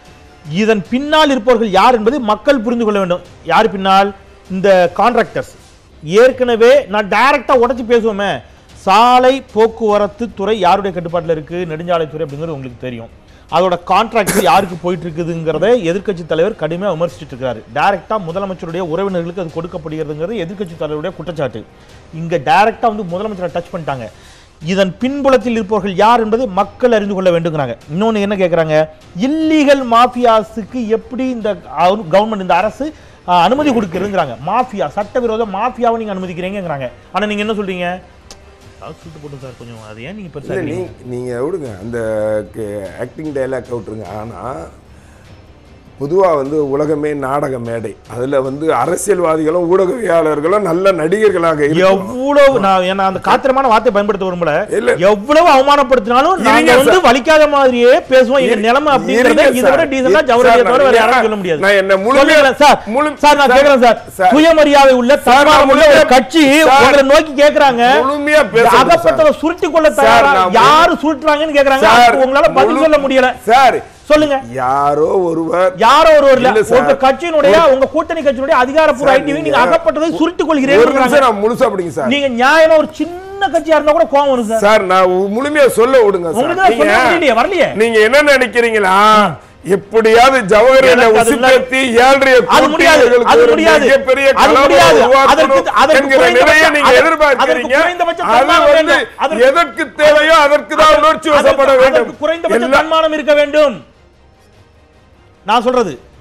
இதன் பின்னால் இருப்பவர்கள் யார் என்பதை மக்கள் புரிந்து கொள்ள வேண்டும் யார் பின்னால் இந்த கான்ட்ராக்டர்ஸ் ஏற்கனவே நான் டைரக்டா உடைச்சு பேசுவோமே சாலை போக்குவரத்து துறை யாருடைய கட்டுப்பாட்டில் இருக்கு நெடுஞ்சாலைத்துறை அப்படிங்கிறது உங்களுக்கு தெரியும் அதோட கான்ட்ராக்ட் யாருக்கு போயிட்டு இருக்குதுங்கிறத எதிர்க்கட்சி தலைவர் கடுமையாக விமர்சிச்சுட்டு இருக்காரு டைரக்டா முதலமைச்சருடைய உறவினர்களுக்கு அது கொடுக்கப்படுகிறதுங்கிறது எதிர்க்கட்சி தலைவருடைய குற்றச்சாட்டு இங்க டைரக்டா வந்து முதலமைச்சரை டச் பண்ணிட்டாங்க இதன் பின்புலத்தில் இருப்பவர்கள் யார் என்பதை மக்கள் அறிந்து கொள்ள வேண்டுங்கிறாங்க இன்னொன்னு என்ன கேட்குறாங்க இல்லீகல் மாஃபியாஸுக்கு எப்படி இந்த கவர்மெண்ட் இந்த அரசு ஆஹ், அனுமதி கொடுக்குறதுங்கிறாங்க மாஃபியா சட்டவிரோத மாஃபியாவை நீங்க அனுமதிக்கிறீங்கிறாங்க ஆனா நீங்க என்ன சொல்றீங்க அதாவது சுட்டு போட்டு சார் கொஞ்சம் அது ஏன் நீங்க இல்ல, பெருசா நீ நீங்க விடுங்க அந்த ஆக்டிங் டைலாக் விட்டுருங்க ஆனா பொதுவா வந்து உலகமே நாடக மேடை அதுல வந்து அரசியல்வாதிகளும் ஊடகவியாளர்களும் நல்ல நடிகர்களாக இருக்கணும். எவ்வளவு நான் என்ன அந்த காத்திரமான வார்த்தை பயன்படுத்த விரும்பல இல்ல. எவ்வளவு அவமானப்படுத்தினாலும் நாங்க இருங்க வந்து சார். வலிக்காத மாதிரியே பேசுவோம் எங்க இரு- நிலைமை அப்படிங்கறத இருங்க இதை விட சார். டீசெண்டா இரு- ஜவஹர்லால் சார், தவிர வேற நான் யாரும் சொல்ல முடியாது நான் என்ன முழுமையா- சொல்லுங்களேன் சார் முழு- சார் நான் சார், கேக்குறேன் சார் சார். சுயமரியாதை உள்ள தன்மானம் உள்ள ஒரு முழுமையா- கட்சி சார், உங்களை நோக்கி கேக்குறாங்க முழுமையா பேசுறது சார். அகப்பட்டதை சுருட்டி கொள்ள சார், தயாரா நான் யாரு சுருட்டுறாங்கன்னு கேக்குறாங்க சார், அதுக்கு உங்களால பதில் முழு- சொல்ல முடியல சார் சொல்லுங்க யாரோ ஒருவர் யாரோ ஒருவர் இல்ல இல்ல சார். உங்க கட்சியினுடைய உங்க கூட்டணி கட்சியினுடைய அதிகாரப்பூர்வ சார், ஐடிவி நீங்க நீங்க- அகப்பட்டதை சுருட்டிக் ஒரு கொள்கிறீர்கள் நிமிஷம் நான் முழுசா அப்படிங்க சார் நீங்க நியாயமா ஒரு சின்ன கட்சியா இருந்தா கூட கோவம் வரும் சார் சார் நான் முழுமையா சொல்ல விடுங்க சார் உங்களுக்கு தான் சொல்ல முடியலையே, நீங்க வரலையே. நீங்க என்ன நினைக்கிறீங்களா எப்படியாவது ஜவஹர்லால எனக்கு அது உசுப்பேத்தி ஏழ்றைய அது முடியாது கூட்டியவர்களுக்கு அது ஒரு முடியாது மிகப்பெரிய அது கலவரம் முடியாது உருவாக்கணும் அதற்கு அதற்கு என்கிற குறைந்தபட்ச- நிலையை நீங்க அதற்கு- எதிர்பார்க்கிறீங்க அதற்கு குறைந்தபட்ச அது தன்மானம் வந்து வேண்டும். அதற்கு- எதற்கு தேவையோ அதற்கு தான் உணர்ச்சி வசப்பட அதற்கு- வேண்டும் அதற்கு குறைந்தபட்ச எல்லாம் தன்மானம் இருக்க வேண்டும் நான் சொல்றது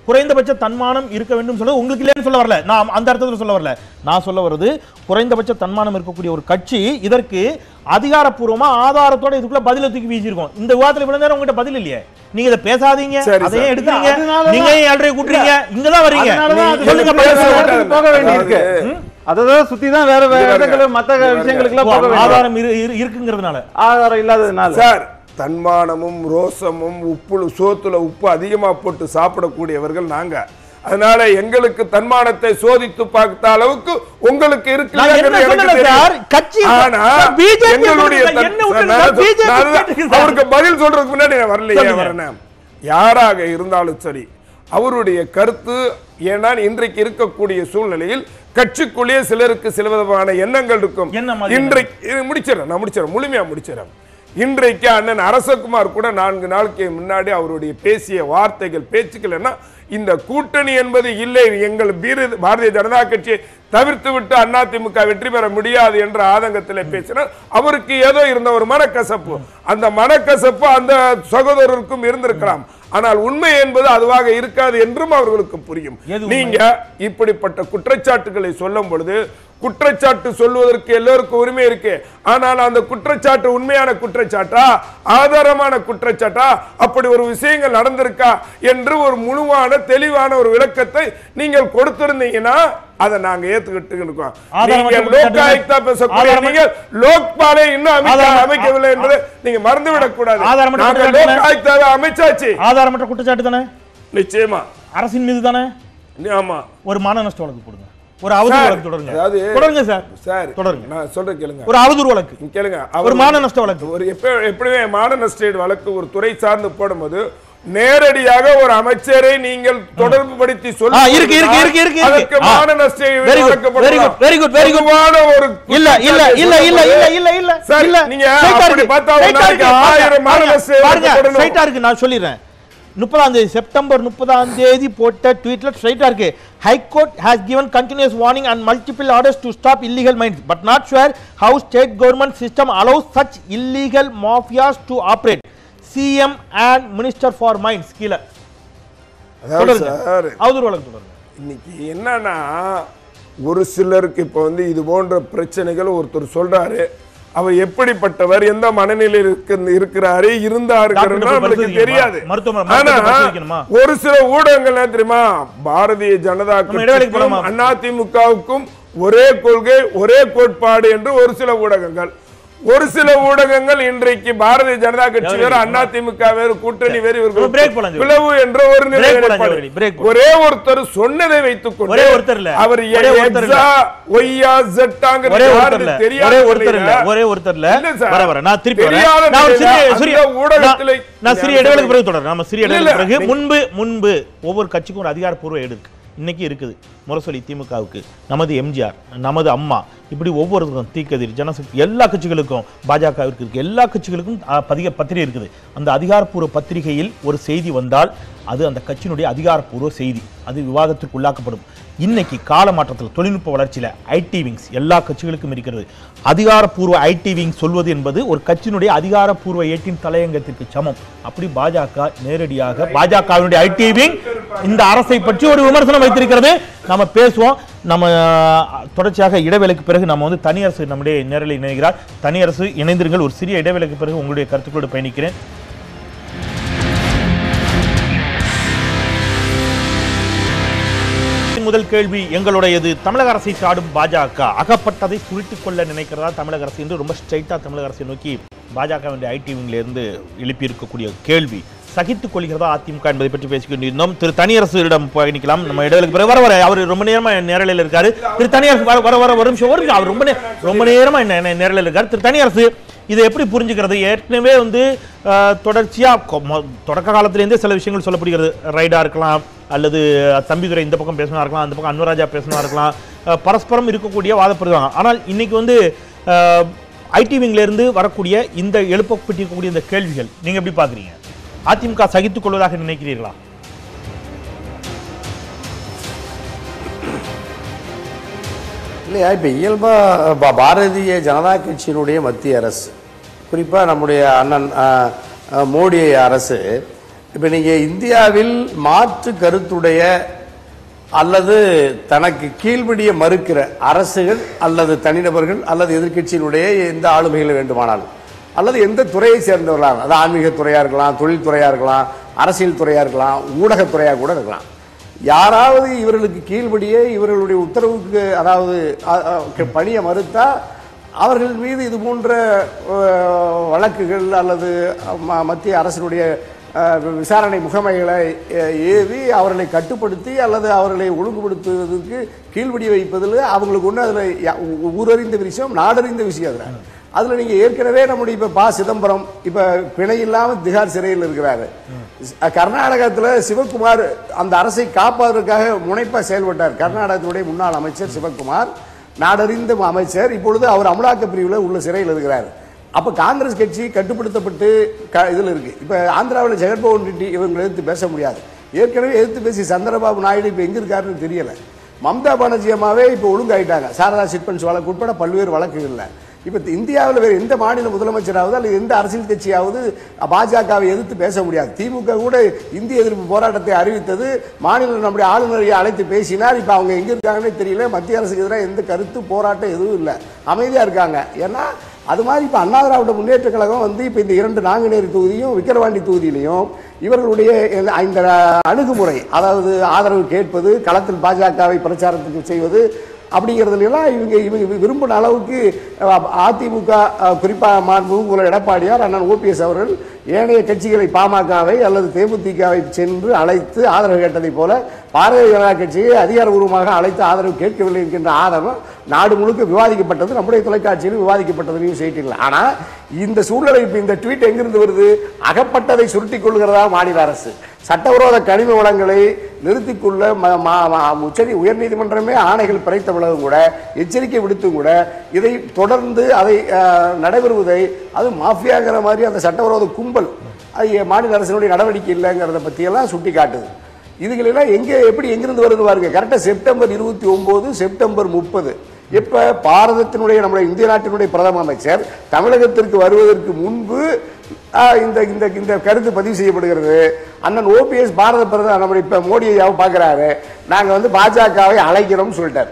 குறைந்தபட்ச தன்மானம் இருக்க வேண்டும் சொல்ல உங்களுக்கு இல்லைன்னு சொல்ல வரல நான் அந்த அர்த்தத்துல சொல்ல வரல நான் சொல்ல வருது குறைந்தபட்ச தன்மானம் இருக்கக்கூடிய ஒரு கட்சி இதற்கு அதிகாரப்பூர்வமா ஆதாரத்தோட இதுக்குள்ள பதில தூக்கி வீசியிருக்கோம் இந்த விவாதத்துல இவ்வளவு நேரம் உங்ககிட்ட பதில் இல்லையே நீங்க இதை பேசாதீங்க சரி, அதையே சார். எடுக்கிறீங்க அதனாலதான்- நீங்க ஏன் ஏழரை கூட்டுறீங்க இங்கதான் வர்றீங்க அதனாலதான் அது சொல்லுங்க வேற பதில் சொல்லுங்க. இடத்துக்கு போக வேண்டியிருக்கு அததான் சுத்தி தான் வேற வேற இது இடத்துல பாருங்க. மத்த இது விஷயங்களுக்கு ஓ, போக வேண்டிய ஆதாரம் இரு- இரு- இருக்குங்கிறதுனால ஆதாரம் இல்லாததுனால சார் தன்மானமும் ரோசமும் உப்பு சோத்துல உப்பு அதிகமா போட்டு சாப்பிடக்கூடியவர்கள் நாங்க அதனால எங்களுக்கு தன்மானத்தை சோதித்து பார்த்த அளவுக்கு உங்களுக்கு இருக்கு நான் என்ன எனக்கு சொல்லல தெரியும். சார், கட்சி- ஆனா சார், BJP எங்களுடைய சொல்லுங்க, தன்- என்ன விட்டுருங்க, நான் சார், BJP நான் அதுதான் கேட்டுக்கு சார். அவருக்கு பதில் சொல்றதுக்கு முன்னாடி நான் வரலையே சொல்லுங்க. வரேன் யாராக இருந்தாலும் சரி அவருடைய கருத்து ஏன்னா இன்றைக்கு இருக்கக்கூடிய சூழ்நிலையில் கட்சிக்குள்ளேயே சிலருக்கு சில விதமான எண்ணங்கள் இருக்கும் என்ன மாதிரி இன்றைக்கு இது முடிச்சிடறேன் நான் முடிச்சிடறேன் முழுமையா முடிச்சிடறேன் இன்றைக்கு அண்ணன் அரசகுமார் கூட நான்கு நாளுக்கு முன்னாடி அவருடைய பேசிய வார்த்தைகள் பேச்சுக்கள் என்ன இந்த கூட்டணி என்பது இல்லை எங்கள் பீர- பாரதிய ஜனதா கட்சியை தவிர்த்து விட்டு அதிமுக வெற்றி பெற முடியாது என்ற ஆதங்கத்தில் பேசினார் அவருக்கு ஏதோ இருந்த ஒரு மனக்கசப்பு அந்த மனக்கசப்பு அந்த சகோதரருக்கும் இருந்திருக்கலாம் ஆனால் உண்மை என்பது அதுவாக இருக்காது என்றும் அவர்களுக்கு புரியும் எது உண்மை? நீங்க இப்படிப்பட்ட குற்றச்சாட்டுகளை சொல்லும் பொழுது குற்றச்சாட்டு சொல்வதற்கு எல்லோருக்கும் உரிமை இருக்கு ஆனால் அந்த குற்றச்சாட்டு உண்மையான குற்றச்சாட்டா ஆதாரமான குற்றச்சாட்டா அப்படி ஒரு விஷயங்கள் நடந்திருக்கா என்று ஒரு முழுவான தெளிவான ஒரு விளக்கத்தை நீங்கள் கொடுத்திருந்தீங்கன்னா அதை நாங்க ஏத்துக்கிட்டு இருக்கோம் ஆதாரமற்ற நீங்க குற்றச்சாட்டு லோகாயுக்தா பேசக்கூடிய ஆதாரமற்ற- நீங்கள் லோக்பாலை இன்னும் அமைக்க ஆதாரம்- அமைக்கவில்லை என்று நீங்க மறந்து விடக்கூடாது ஆதாரமற்ற நாங்க குற்றச்சாட்டு லோகாயுக்தாவை அமைச்சாச்சு ஆதாரமற்ற குற்றச்சாட்டு தானே நிச்சயமா அரசின் மீது தானே ஆமா ஒரு மான நஷ்ட வழக்கு போடுங்க ஒரு அவதூறு சார், வழக்கு தொடருங்க அதாவது- தொடருங்க சார் சார் தொடருங்க. நான் சொல்றேன் கேளுங்க ஒரு அவதூறு வழக்கு நீங்க கேளுங்க ஒரு அவர் மான நஷ்ட வழக்கு ஒரு எப்ப எப்படியுமே மான நஷ்ட வழக்கு ஒரு துறை சார்ந்து போடும்போது நேரடியாக ஒரு அமைச்சரை நீங்கள் தொடர்பு படுத்தி ஆ, இருக்கு, இருக்கு, இருக்கு, இருக்கு, இருக்கு. அதற்கு ஆ. மான நஷ்ட Very good, வழக்கு very good, போடலாம். very good, very good. பொதுவான ஒரு இல்ல இல்ல இல்ல இல்ல இல்ல இல்ல இல்ல சார், இல்ல நீங்க Straight ஆ அப்படி இருக்கு. பார்த்தா ஒரு Straight ஆ நாளைக்கு இருக்கு. ஆயிரம் மான பாருங்க, நஷ்ட பாருங்க வழக்கு போடணும். Straight ஆ இருக்கு நான் சொல்லிடுறேன் முப்பதாம் தேதி செப்டம்பர் முப்பதாம் தேதி போட்ட ட்வீட்ல ஸ்ட்ரைட்டா இருக்கு high court has given continuous warning and multiple orders to stop illegal mines but not sure how state government system allows such illegal mafias to operate CM and minister for mines கீழே அதாவது தொடருங்க sir அவதூறு வழக்கு தொடருங்க இன்னைக்கு என்னன்னா ஒரு சிலருக்கு இப்போ வந்து இது போன்ற பிரச்சனைகள் ஒருத்தர் சொல்றாரு அவர் எப்படிப்பட்டவர் எந்த மனநிலையில் இருக்கு இருக்கிறாரு இருந்தாருங்கிறது டாக்டர் நம்மளுக்கு பரிசோதிக்கணுமா? தெரியாது மருத்துவமனை- ஆனா மருத்துவத்தை பரிசோதிக்கணுமா? ஒரு சில ஊடகங்கள் என்ன தெரியுமா பாரதிய ஜனதா நம்ம இடைவெளிக்கு கட்சிக்கும் போலாமா? அதிமுகவுக்கும் ஒரே கொள்கை ஒரே கோட்பாடு என்று ஒரு சில ஊடகங்கள் ஒரு சில ஊடகங்கள் இன்றைக்கு பாரதிய ஜனதா கட்சி வேறு அதிமுக வேறு கூட்டணி வேறு நம்ம break போலாம் இவர்கள் ஜோதி. பிளவு என்ற ஒரு நிலை Break போலாம் ஏற்படும். ஜோதி, break போலாம். ஒரே ஒருத்தர் சொன்னதை வைத்துக் கொண்டு ஒரே ஒருத்தர் இல்ல. அவர் ஒரே ஒருத்தர் இல்ல. எக்ஸா ஒய்யா ஜெட்டாங்கிறது ஒரே ஒருத்தர் யாருன்னு இல்ல தெரியாத ஒரே ஒருத்தர் இல்ல நிலையில- ஒரே ஒருத்தர் இல்ல இல்ல சார். வர வர நான் திருப்பி வரேன் தெரியாத நான் ஒரு சிறிய நிலையில சிறிய அந்த ஊடகத்திலே- நான்- நான் சிறிய இல்ல, இடைவெளிக்கு இல்ல. பிறகு தொடர்றேன் நம்ம சிறிய இல்ல, இடைவெளிக்கு இல்ல. பிறகு நீங்க- முன்பு முன்பு ஒவ்வொரு கட்சிக்கும் ஒரு அதிகாரப்பூர்வ ஏடு இருக்கு இன்னைக்கு இருக்குது முரசொலி திமுகவுக்கு நமது எம்ஜிஆர் நமது அம்மா இப்படி ஒவ்வொருத்தருக்கும் தீக்கதிர் ஜனசக்தி எல்லா கட்சிகளுக்கும் பாஜகவிற்கு இருக்கு எல்லா கட்சிகளுக்கும் அ, பதிக பத்திரிகை இருக்குது அந்த அதிகாரப்பூர்வ பத்திரிகையில் ஒரு செய்தி வந்தால் அது அந்த கட்சியினுடைய அதிகாரப்பூர்வ செய்தி அது விவாதத்திற்கு உள்ளாக்கப்படும் இன்னைக்கு கால மாற்றத்தில் தொழில்நுட்ப வளர்ச்சியில ஐடி விங்ஸ் எல்லா கட்சிகளுக்கும் இருக்கிறது அதிகாரப்பூர்வ ஐடி விங் சொல்வது என்பது ஒரு கட்சியினுடைய அதிகாரப்பூர்வ ஏட்டின் தலையங்கத்திற்கு சமம் அப்படி பாஜக நேரடியாக பாஜகவினுடைய ஐடி விங் இந்த அரசை பற்றி ஒரு விமர்சனம் வைத்திருக்கிறது நம்ம பேசுவோம் நம்ம அஹ், தொடர்ச்சியாக இடைவேளைக்கு பிறகு நம்ம வந்து தனியரசு நம்முடைய நேரலை இணைகிறார் தனியரசு இணைந்திருங்கள் ஒரு சிறிய இடைவேளைக்கு பிறகு உங்களுடைய கருத்துக்களோடு பயணிக்கிறேன் முதல் கேள்வி எங்களுடையது தமிழக அரசை சாடும் பாஜக அகப்பட்டதை சுருட்டிக் கொள்ள நினைக்கிறதா தமிழக அரசு என்று ரொம்ப ஸ்ட்ரைட்டா தமிழக அரசை நோக்கி பாஜகவினுடைய ஐடி விங்ல இருந்து எழுப்பி இருக்கக்கூடிய கேள்வி சகித்துக் கொள்கிறதா அதிமுக என்பதை பற்றி பேசிக் கொண்டிருந்தோம் திரு தனியரசிடம் பயணிக்கலாம் நம்ம இடைவெளிக்கு பிறகு வர வர அவர் ரொம்ப நேரமா நேரலையில் இருக்காரு திரு தனியரசு வர வர வர ஒரு நிமிஷம் ஒரு நிமிஷம் அவர் ரொம்ப நே- ரொம்ப நேரமா என்ன என்ன நேரலையில் இருக்காரு திரு தனியரசு இதை எப்படி புரிஞ்சுக்கிறது ஏற்கனவே வந்து அஹ், தொடர்ச்சியா கொ- மொ- தொடக்க காலத்திலேருந்தே சில விஷயங்கள் சொல்லப்படுகிறது ரைடா இருக்கலாம் அல்லது தம்பிதுரை இந்த பக்கம் பேசணும் இருக்கலாம் அந்த பக்கம் அன்வராஜா பேசணும் இருக்கலாம் அஹ், பரஸ்பரம் இருக்கக்கூடிய வாதப்படுவாங்க ஆனால் இன்னைக்கு வந்து ஐடி விங்ல இருந்து வரக்கூடிய இந்த எழுப்பப்பட்டிருக்கக்கூடிய இந்த கேள்விகள் நீங்க எப்படி பாக்குறீங்க அதிமுக சகித்துக் கொள்வதாக நினைக்கிறீர்களா இல்லையா இப்போ இயல்பாக பாரதிய ஜனதா கட்சியினுடைய மத்திய அரசு குறிப்பாக நம்முடைய அண்ணன் ஆ, ஆ, மோடி அரசு இப்போ நீங்கள் இந்தியாவில் மாற்று கருத்துடைய அல்லது தனக்கு கீழ்ப்படிய மறுக்கிற அரசுகள் அல்லது தனிநபர்கள் அல்லது எதிர்க்கட்சியினுடைய எந்த ஆளுமைகளை வேண்டுமானாலும் அல்லது எந்த துறையை சேர்ந்தவர்களாக அது ஆன்மீகத் துறையாக இருக்கலாம் தொழில்துறையாக இருக்கலாம் அரசியல் துறையாக இருக்கலாம் ஊடகத்துறையாக கூட இருக்கலாம் யாராவது இவர்களுக்கு கீழ்ப்படியே இவர்களுடைய உத்தரவுக்கு அதாவது அ- அ- பணியை மறுத்தா அவர்கள் மீது இது போன்ற அஹ், வழக்குகள் அல்லது ம- மத்திய அரசினுடைய அஹ், விசாரணை முகமைகளை அஹ், ஏவி அவர்களை கட்டுப்படுத்தி அல்லது அவர்களை ஒழுங்குபடுத்துவதற்கு கீழ்ப்படி வைப்பதில் அவங்களுக்கு ஒன்று அதில் ஊரறிந்த விஷயம் நாடறிந்த விஷயம் அதில் அதில் நீங்கள் ஏற்கனவே நம்முடைய இப்போ பா சிதம்பரம் இப்போ பிணை இல்லாமல் திகார் சிறையில் இருக்கிறாரு கர்நாடகத்தில் சிவகுமார் அந்த அரசை காப்பதற்காக முனைப்பாக செயல்பட்டார் கர்நாடகத்தினுடைய முன்னாள் அமைச்சர் சிவகுமார் நாடறிந்த அமைச்சர் இப்பொழுது அவர் அமலாக்க பிரிவில் உள்ள சிறையில் இருக்கிறார் அப்போ காங்கிரஸ் கட்சி கட்டுப்படுத்தப்பட்டு க இதில் இருக்கு இப்போ ஆந்திராவில் ஜெகன்மோகன் ரெட்டி இவங்களை எதிர்த்து பேச முடியாது ஏற்கனவே எதிர்த்து பேசி சந்திரபாபு நாயுடு இப்போ எங்கே இருக்காருன்னு தெரியல மம்தா பானர்ஜி அம்மாவே இப்போ ஒழுங்காயிட்டாங்க சாரதா சிட்பண்ட்ஸ் வழக்கு உட்பட பல்வேறு வழக்குகள்ல இப்போ இந்தியாவில் வேறு எந்த மாநில முதலமைச்சராவது அல்லது எந்த அரசியல் கட்சியாவது பாஜகவை எதிர்த்து பேச முடியாது திமுக கூட இந்திய எதிர்ப்பு போராட்டத்தை அறிவித்தது மாநில நம்முடைய ஆளுநரை அழைத்து பேசினார் இப்போ அவங்க எங்கே இருக்காங்கன்னே தெரியல மத்திய அரசுக்கு எதிராக எந்த கருத்து போராட்டம் எதுவும் இல்லை அமைதியாக இருக்காங்க ஏன்னா அது மாதிரி இப்போ அண்ணா திராவிட முன்னேற்ற கழகம் வந்து இப்போ இந்த இரண்டு நாங்குநேரி தொகுதியும் விக்கிரவாண்டி தொகுதியிலையும் இவர்களுடைய இந்த- இந்த அணுகுமுறை அதாவது ஆதரவு கேட்பது களத்தில் பாஜகவை பிரச்சாரத்துக்கு செய்வது அப்படிங்கிறதுல எல்லாம் இவங்க இவங்க விரும்பின அளவுக்கு அஹ், அதிமுக அஹ், குறிப்பா மாண்பு உங்களை எடப்பாடியார் அண்ணன் ஓபிஎஸ் அவர்கள் ஏனைய கட்சிகளை பாமகவை அல்லது தேமுதிகவை சென்று அழைத்து ஆதரவு கேட்டதைப் போல பாரதிய ஜனதா கட்சியை அதிகாரபூர்வமாக அழைத்து ஆதரவு கேட்கவில்லை என்கின்ற ஆதரவு நாடு முழுக்க விவாதிக்கப்பட்டது நம்முடைய தொலைக்காட்சியிலும் விவாதிக்கப்பட்டது நியூஸ் செய்திகள் ஆனா இந்த சூழ்நிலை இப்ப இந்த ட்வீட் எங்கிருந்து வருது அகப்பட்டதை சுருட்டிக் கொள்கிறதா மாநில அரசு சட்டவிரோத கனிம வளங்களை நிறுத்திக் கொள்ள ம- ம- ம- உச்சநீ உயர்நீதிமன்றமே ஆணைகள் பிறத்த பிறகும் கூட எச்சரிக்கை விடுத்தும் கூட இதை தொடர்ந்து அதை அஹ், நடைபெறுவதை அது மாஃபியாங்கிற மாதிரி அந்த சட்டவிரோத கும்பல் அது மாநில அரசினுடைய நடவடிக்கை இல்லைங்கிறத பற்றியெல்லாம் சுட்டி காட்டுது இதுகளெல்லாம் எங்கே எப்படி எங்கிருந்து வருது பாருங்க கரெக்டாக செப்டம்பர் இருபத்தி ஒன்பது செப்டம்பர் முப்பது இப்ப பாரதத்தினுடைய நம்முடைய இந்திய நாட்டினுடைய பிரதம அமைச்சர் தமிழகத்திற்கு வருவதற்கு முன்பு ஆஹ், இந்த இந்த இந்த கருத்து பதிவு செய்யப்படுகிறது அண்ணன் ஓபிஎஸ் பாரத பிரதமர் நம்முடைய இப்ப மோடியை பார்க்கிறாரு நாங்க வந்து பாஜகவை அழைக்கிறோம்னு சொல்லிட்டார்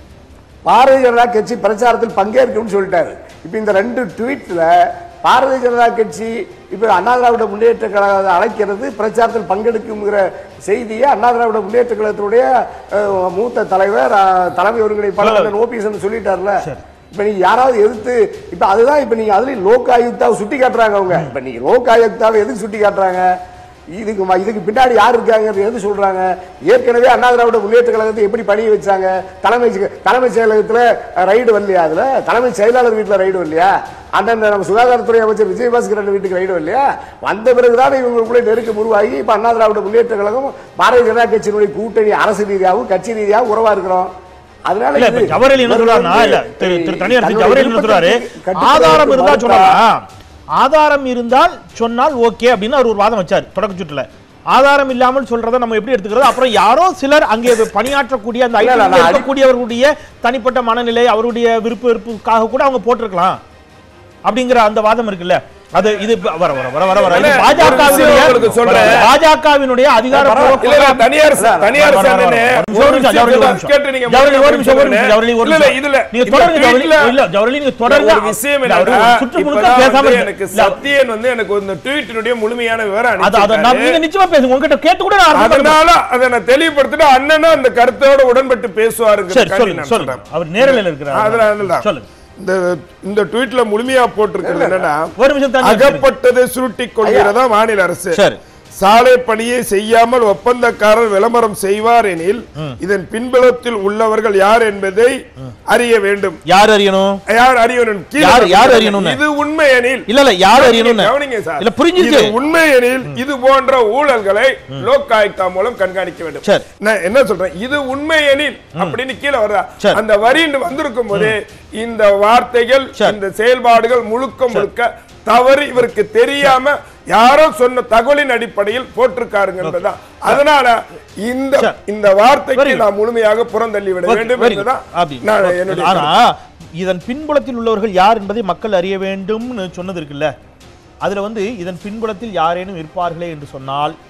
பாரதிய ஜனதா கட்சி பிரச்சாரத்தில் பங்கேற்கும்னு சொல்லிட்டாரு இப்போ இந்த ரெண்டு ட்வீட்ல பாரதிய ஜனதா கட்சி இப்போ அண்ணா திராவிட முன்னேற்ற கழகத்தை அழைக்கிறது பிரச்சாரத்தில் பங்கெடுக்குங்கிற செய்தியை அண்ணா திராவிட முன்னேற்ற கழகத்தினுடைய அஹ், மூத்த தலைவர் அஹ், தலைமை ஒருங்கிணைப்பாளர் ஓபிஎஸ் சொல்லிட்டார்ல இப்ப நீங்க யாராவது எதிர்த்து இப்ப அதுதான் இப்ப நீங்க அதுலயும் லோக் ஆயுக்தாவை சுட்டி காட்டுறாங்க அவங்க இப்ப நீங்க லோக் ஆயுக்தாவை எதுக்கு சுட்டி காட்டுறாங்க இதுக்கு ம- இதுக்கு பின்னாடி யார் இருக்காங்க எது சொல்றாங்க ஏற்கனவே அண்ணா திராவிட முன்னேற்ற கழகத்தை எப்படி பணிய வச்சாங்க தலைமை செ- தலைமை செயலகத்துல ரைடு வரலையா அதுல தலைமை செயலாளர் வீட்டுல ரைடு வரலையா அண்ணன் நம்ம சுகாதாரத்துறை அமைச்சர் விஜயபாஸ்கர் வீட்டுக்கு ரைடு வரலையா வந்த பிறகுதான் இவங்களுக்குள்ள நெருக்கம் உருவாகி இப்ப அண்ணா திராவிட முன்னேற்ற கழகம் பாரதிய ஜனதா கட்சியினுடைய கூட்டணி அரசு ரீதியாகவும் கட்சி ரீதியாகவும் உறவா இருக்கிறோம் அதனால இல்ல இப்ப இது- ஜவஹர்லால் என்ன இவர்கள் சொல்றாருன்னா வந்து, இல்ல திரு திரு தனியார் தன்னுடைய ஜவஹர்லால் என்ன சொல்றாரு விருப்பத்தை கட்டுப்படுத்த ஆதாரம் இருந்தா மறுத்தா- சொல்லலாம் ஆதாரம் இருந்தால் சொன்னால் ஓகே அப்படின்னு அவர் ஒரு வாதம் வச்சார் தொடக்க சுற்றுல ஆதாரம் இல்லாமல் சொல்றதை நம்ம எப்படி எடுத்துக்கிறது அப்புறம் யாரோ சிலர் அங்கே பணியாற்றக்கூடிய அந்த இல்ல, இல்ல, ஐடி நான் அடி- இருக்கக்கூடியவர்களுடைய தனிப்பட்ட மனநிலை அவருடைய விருப்ப வெறுப்புக்காக கூட அவங்க போட்டிருக்கலாம் அப்படிங்கிற அந்த வாதம் இருக்குல்ல அது இது இப்ப வர வர வர வர வர இது இல்ல, ஒரு விஷயம் உங்களுக்கு சொல்றேன். பாஜகவினுடைய பாஜகவினுடைய அதிகாரப்பூர்வ இல்ல, இல்ல, தனியார் தனியார் வர, வர, வர, சேனல்ல வர. ஒரு ஒரு நிமிஷம், ஜவஹர்லால், ஒரு நிமிஷம். கேட்டு நீங்க ஜவஹர்லால், ஒரு நிமிஷம், ஒரு நிமிஷம், ஜவஹர்லால், ஒரு இல்ல, இல்ல, நிமிஷம். இதுல நீங்க இந்த தொடருங்க, tweetல- ஜவஹர்லால். இல்ல, ஜவஹர்லால், நீங்க தொடருங்க. ஒரு விஷயம் இல்ல, என்னன்னா, அவர் சுற்று முழுக்க இப்பதான் பேசாம வந்து இருங்க. எனக்கு இல்ல, சத்தியன் வந்து எனக்கு இந்த ட்வீட்டினுடைய முழுமையான விவரம் அது அதை நான் அனுப்பிச்சிருக்காரு. நீங்க நிச்சயமா பேசுங்க உங்ககிட்ட கேட்டு கூட நான் அர்த்தம் பண்ணுறேன். அதனால அதை நான் தெளிவுபடுத்திட்டு அண்ணனும் அந்த கருத்தோட உடன்பட்டு சரி பேசுவாருங்கிறதுக்காண்டி சொல்லுங்க நான் சொல்லுங்க சொல்றேன். அவர் நேரலையில் இருக்கிறார் அதனால தான். சொல்லுங்க இந்த இந்த ட்வீட்ல முழுமையா போட்டிருக்கிறது என்னன்னா ஒரு நிமிஷம் தண்ணி அகப்பட்டதை சுருட்டிக் கொள்கிறதா மாநில அரசு சரி சாலை பணியை செய்யாமல் ஒப்பந்தக்காரர் விளம்பரம் செய்வார் எனில் இதன் பின்புலத்தில் உள்ளவர்கள் யார் என்பதை அறிய வேண்டும் யார் அறியணும் யார் அறியணும் கீழே யார்- யார் கொடுத்திருக்காங்க. அறியணும்னு? இது உண்மை எனில் இல்ல இல்ல யார் அறியணும்னு கவனிங்க சார். இல்ல புரிஞ்சிருச்சு இது உண்மை எனில் இது போன்ற ஊழல்களை லோக் ஆயுக்தா மூலம் கண்காணிக்க வேண்டும் சரி. நான் என்ன சொல்றேன் இது உண்மை எனில் அப்படின்னு கீழே வர்றா சரி. அந்த வரி வந்திருக்கும் போது இந்த வார்த்தைகள் சரி. இந்த செயல்பாடுகள் முழுக்க முழுக்க தவறு இவருக்கு தெரியாம யாரோ சொன்ன தகவலின் அடிப்படையில் போட்டிருக்காருங்கிறதுதான் அதனால இந்த சரி. இந்த வார்த்தைக்கு Very good. நான் முழுமையாக புறந்தள்ளி விட Okay, வேண்டும் very good. என்பதுதான் அப்படி. நான் Okay. என்னுடைய ஆனா இதன் பின்புலத்தில் உள்ளவர்கள் யார் என்பதை மக்கள் அறிய வேண்டும்னு சொன்னது இருக்குல்ல அதுல வந்து இதன் பின்புலத்தில் யாரேனும் இருப்பார்களே என்று சொன்னால்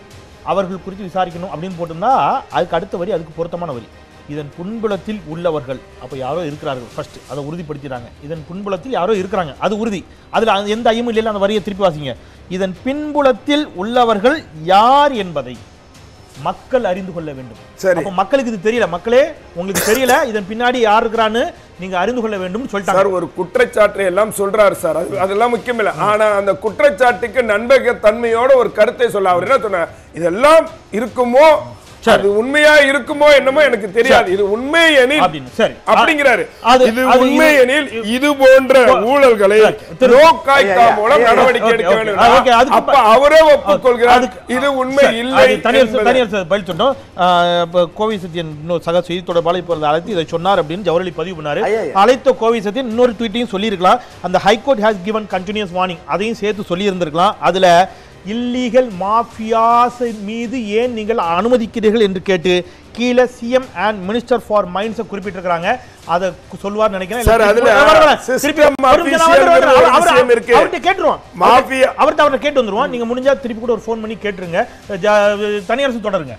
அவர்கள் குறித்து விசாரிக்கணும் அப்படின்னு போட்டிருந்தா அதுக்கு அடுத்த வரி அதுக்கு பொருத்தமான வரி இதன் புண்புலத்தில் உள்ளவர்கள் அப்ப யாரோ இருக்கிறார்கள் ஃபர்ஸ்ட் அதை உறுதிப்படுத்திடுறாங்க இதன் புண்புலத்தில் யாரோ இருக்கிறாங்க அது உறுதி அதுல அந்த எந்த ஐயமும் இல்லைல்ல அந்த வரியை திருப்பி வாசிங்க இதன் பின்புலத்தில் உள்ளவர்கள் யார் என்பதை மக்கள் அறிந்து கொள்ள வேண்டும் சரி. அப்ப மக்களுக்கு இது தெரியல மக்களே உங்களுக்கு தெரியல இதன் பின்னாடி யார் இருக்கிறான்னு நீங்க அறிந்து கொள்ள வேண்டும் சொல்லிட்டாங்க சார் ஒரு குற்றச்சாட்டை எல்லாம் சொல்றாரு சார் அது- அதெல்லாம் முக்கியம் இல்ல ஆனா அந்த குற்றச்சாட்டுக்கு நண்பக தன்மையோட ஒரு கருத்தை சொல்ல அவர் என்ன சொன்னார் இதெல்லாம் இருக்குமோ அது உண்மையா இருக்குமோ என்னமோ எனக்கு தெரியாது இது உண்மை எனில் அப்படின்னு சரி அப்படிங்கிறாரு அது- இது அது உண்மை இது- எனில் இது போன்ற ஊழல்களை திரு- லோக்காய்தா ஐயா, மூலம் ஐயா, நடவடிக்கை ஓகே, எடுக்க ஓகே, வேண்டும் ஓகே, அதுக்கு அப்ப அவரே ஒப்புக்கொள்கிறார் அதுக்கு- இது உண்மை சரி, இல்லை அது தனியார் என்பதை- தனியார் சார் பதில் சொன்னோம் ஆஹ் இப்ப கோவை சத்யன் இன்னொரு சக செய்தி தொடர்பாளர் இப்போ அழைத்து இதை சொன்னார் அப்படின்னு ஜவஹர்லி பதிவு பண்ணாரு ஐயா, ஐயா. அழைத்த கோவை சத்யன் இன்னொரு ட்வீட்டையும் சொல்லியிருக்கலாம் அந்த high court has given continuous warning அதையும் சேர்த்து சொல்லி இருந்திருக்கலாம் அதுல இல்லீகல் மாஃபியாஸ் மீது ஏன் நீங்கள் அனுமதிக்கிறீர்கள் என்று கேட்டு கீழே சிஎம் அண்ட் மினிஸ்டர் ஃபார் மைண்ட்ஸை குறிப்பிட்டிருக்காங்க அதை சொல்லுவார் நினைக்கிறேன் சார், அதுல வர, வர, system திருப்பி ஒரு நிமிஷம் official நான் வந்துடுறேன். ங்கிற ஒரு அவர்- விஷயம் இருக்கு. அவர்கிட்ட கேட்டுருவோம் மாஃபியா அவர்கிட்ட அவர்கிட்ட கேட்டு வந்துருவோம் நீங்க முடிஞ்சா திருப்பி கூட ஒரு ஃபோன் பண்ணி கேட்டுருங்க ஜ- தனியரசு தொடருங்க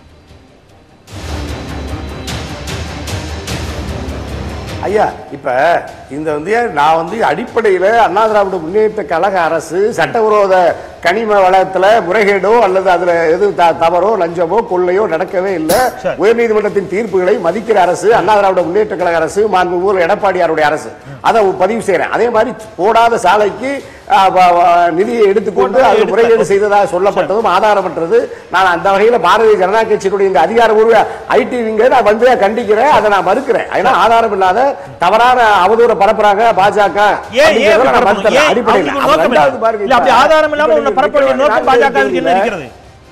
ஐயா இப்ப இந்த வந்து நான் வந்து அடிப்படையில அண்ணா திராவிட முன்னேற்ற கழக அரசு சட்டவிரோத கனிம வளத்துல முறைகேடோ அல்லது அதுல எது த- தவறோ லஞ்சமோ கொள்ளையோ நடக்கவே இல்லை சரி. உயர்நீதிமன்றத்தின் தீர்ப்புகளை மதிக்கிற அரசு அண்ணா திராவிட முன்னேற்ற கழக அரசு மாண்புமிகு எடப்பாடியாருடைய அரசு அதை பதிவு செய்யறேன் அதே மாதிரி போடாத சாலைக்கு ஆ, வ- வ- நிதியை எடுத்துக்கொண்டு போட்டதை அது எடுத்த- முறைகேடு செய்ததாக சொல்லப்பட்டதும் ஆதாரமற்றது நான் அந்த வகையில பாரதிய ஜனதா கட்சியினுடைய இந்த அதிகாரபூர்வ ஐடி விங்க நான் வந்து கண்டிக்கிறேன் அதை நான் மறுக்கிறேன் ஏன்னா ஆதாரம் இல்லாத தவறான அவதூற பரப்புறாங்க பாஜக ஏன் ஏன் அப்படிங்கிறத அப்படி நான் பரப்பணும்? மறுத்தேன். ஏன் அடிப்படையில். அவங்களுக்கு அப்ப நோக்கம் ரெண்டாவது என்ன? பாருங்க, இல்ல, அப்படி இப்ப ஆதாரம் இல்லாம இப்ப உன்னை நீங்க பரப்ப வேண்டிய நோக்கம் நான்கு பாஜக வுக்கு என்ன தேதியில இருக்கிறது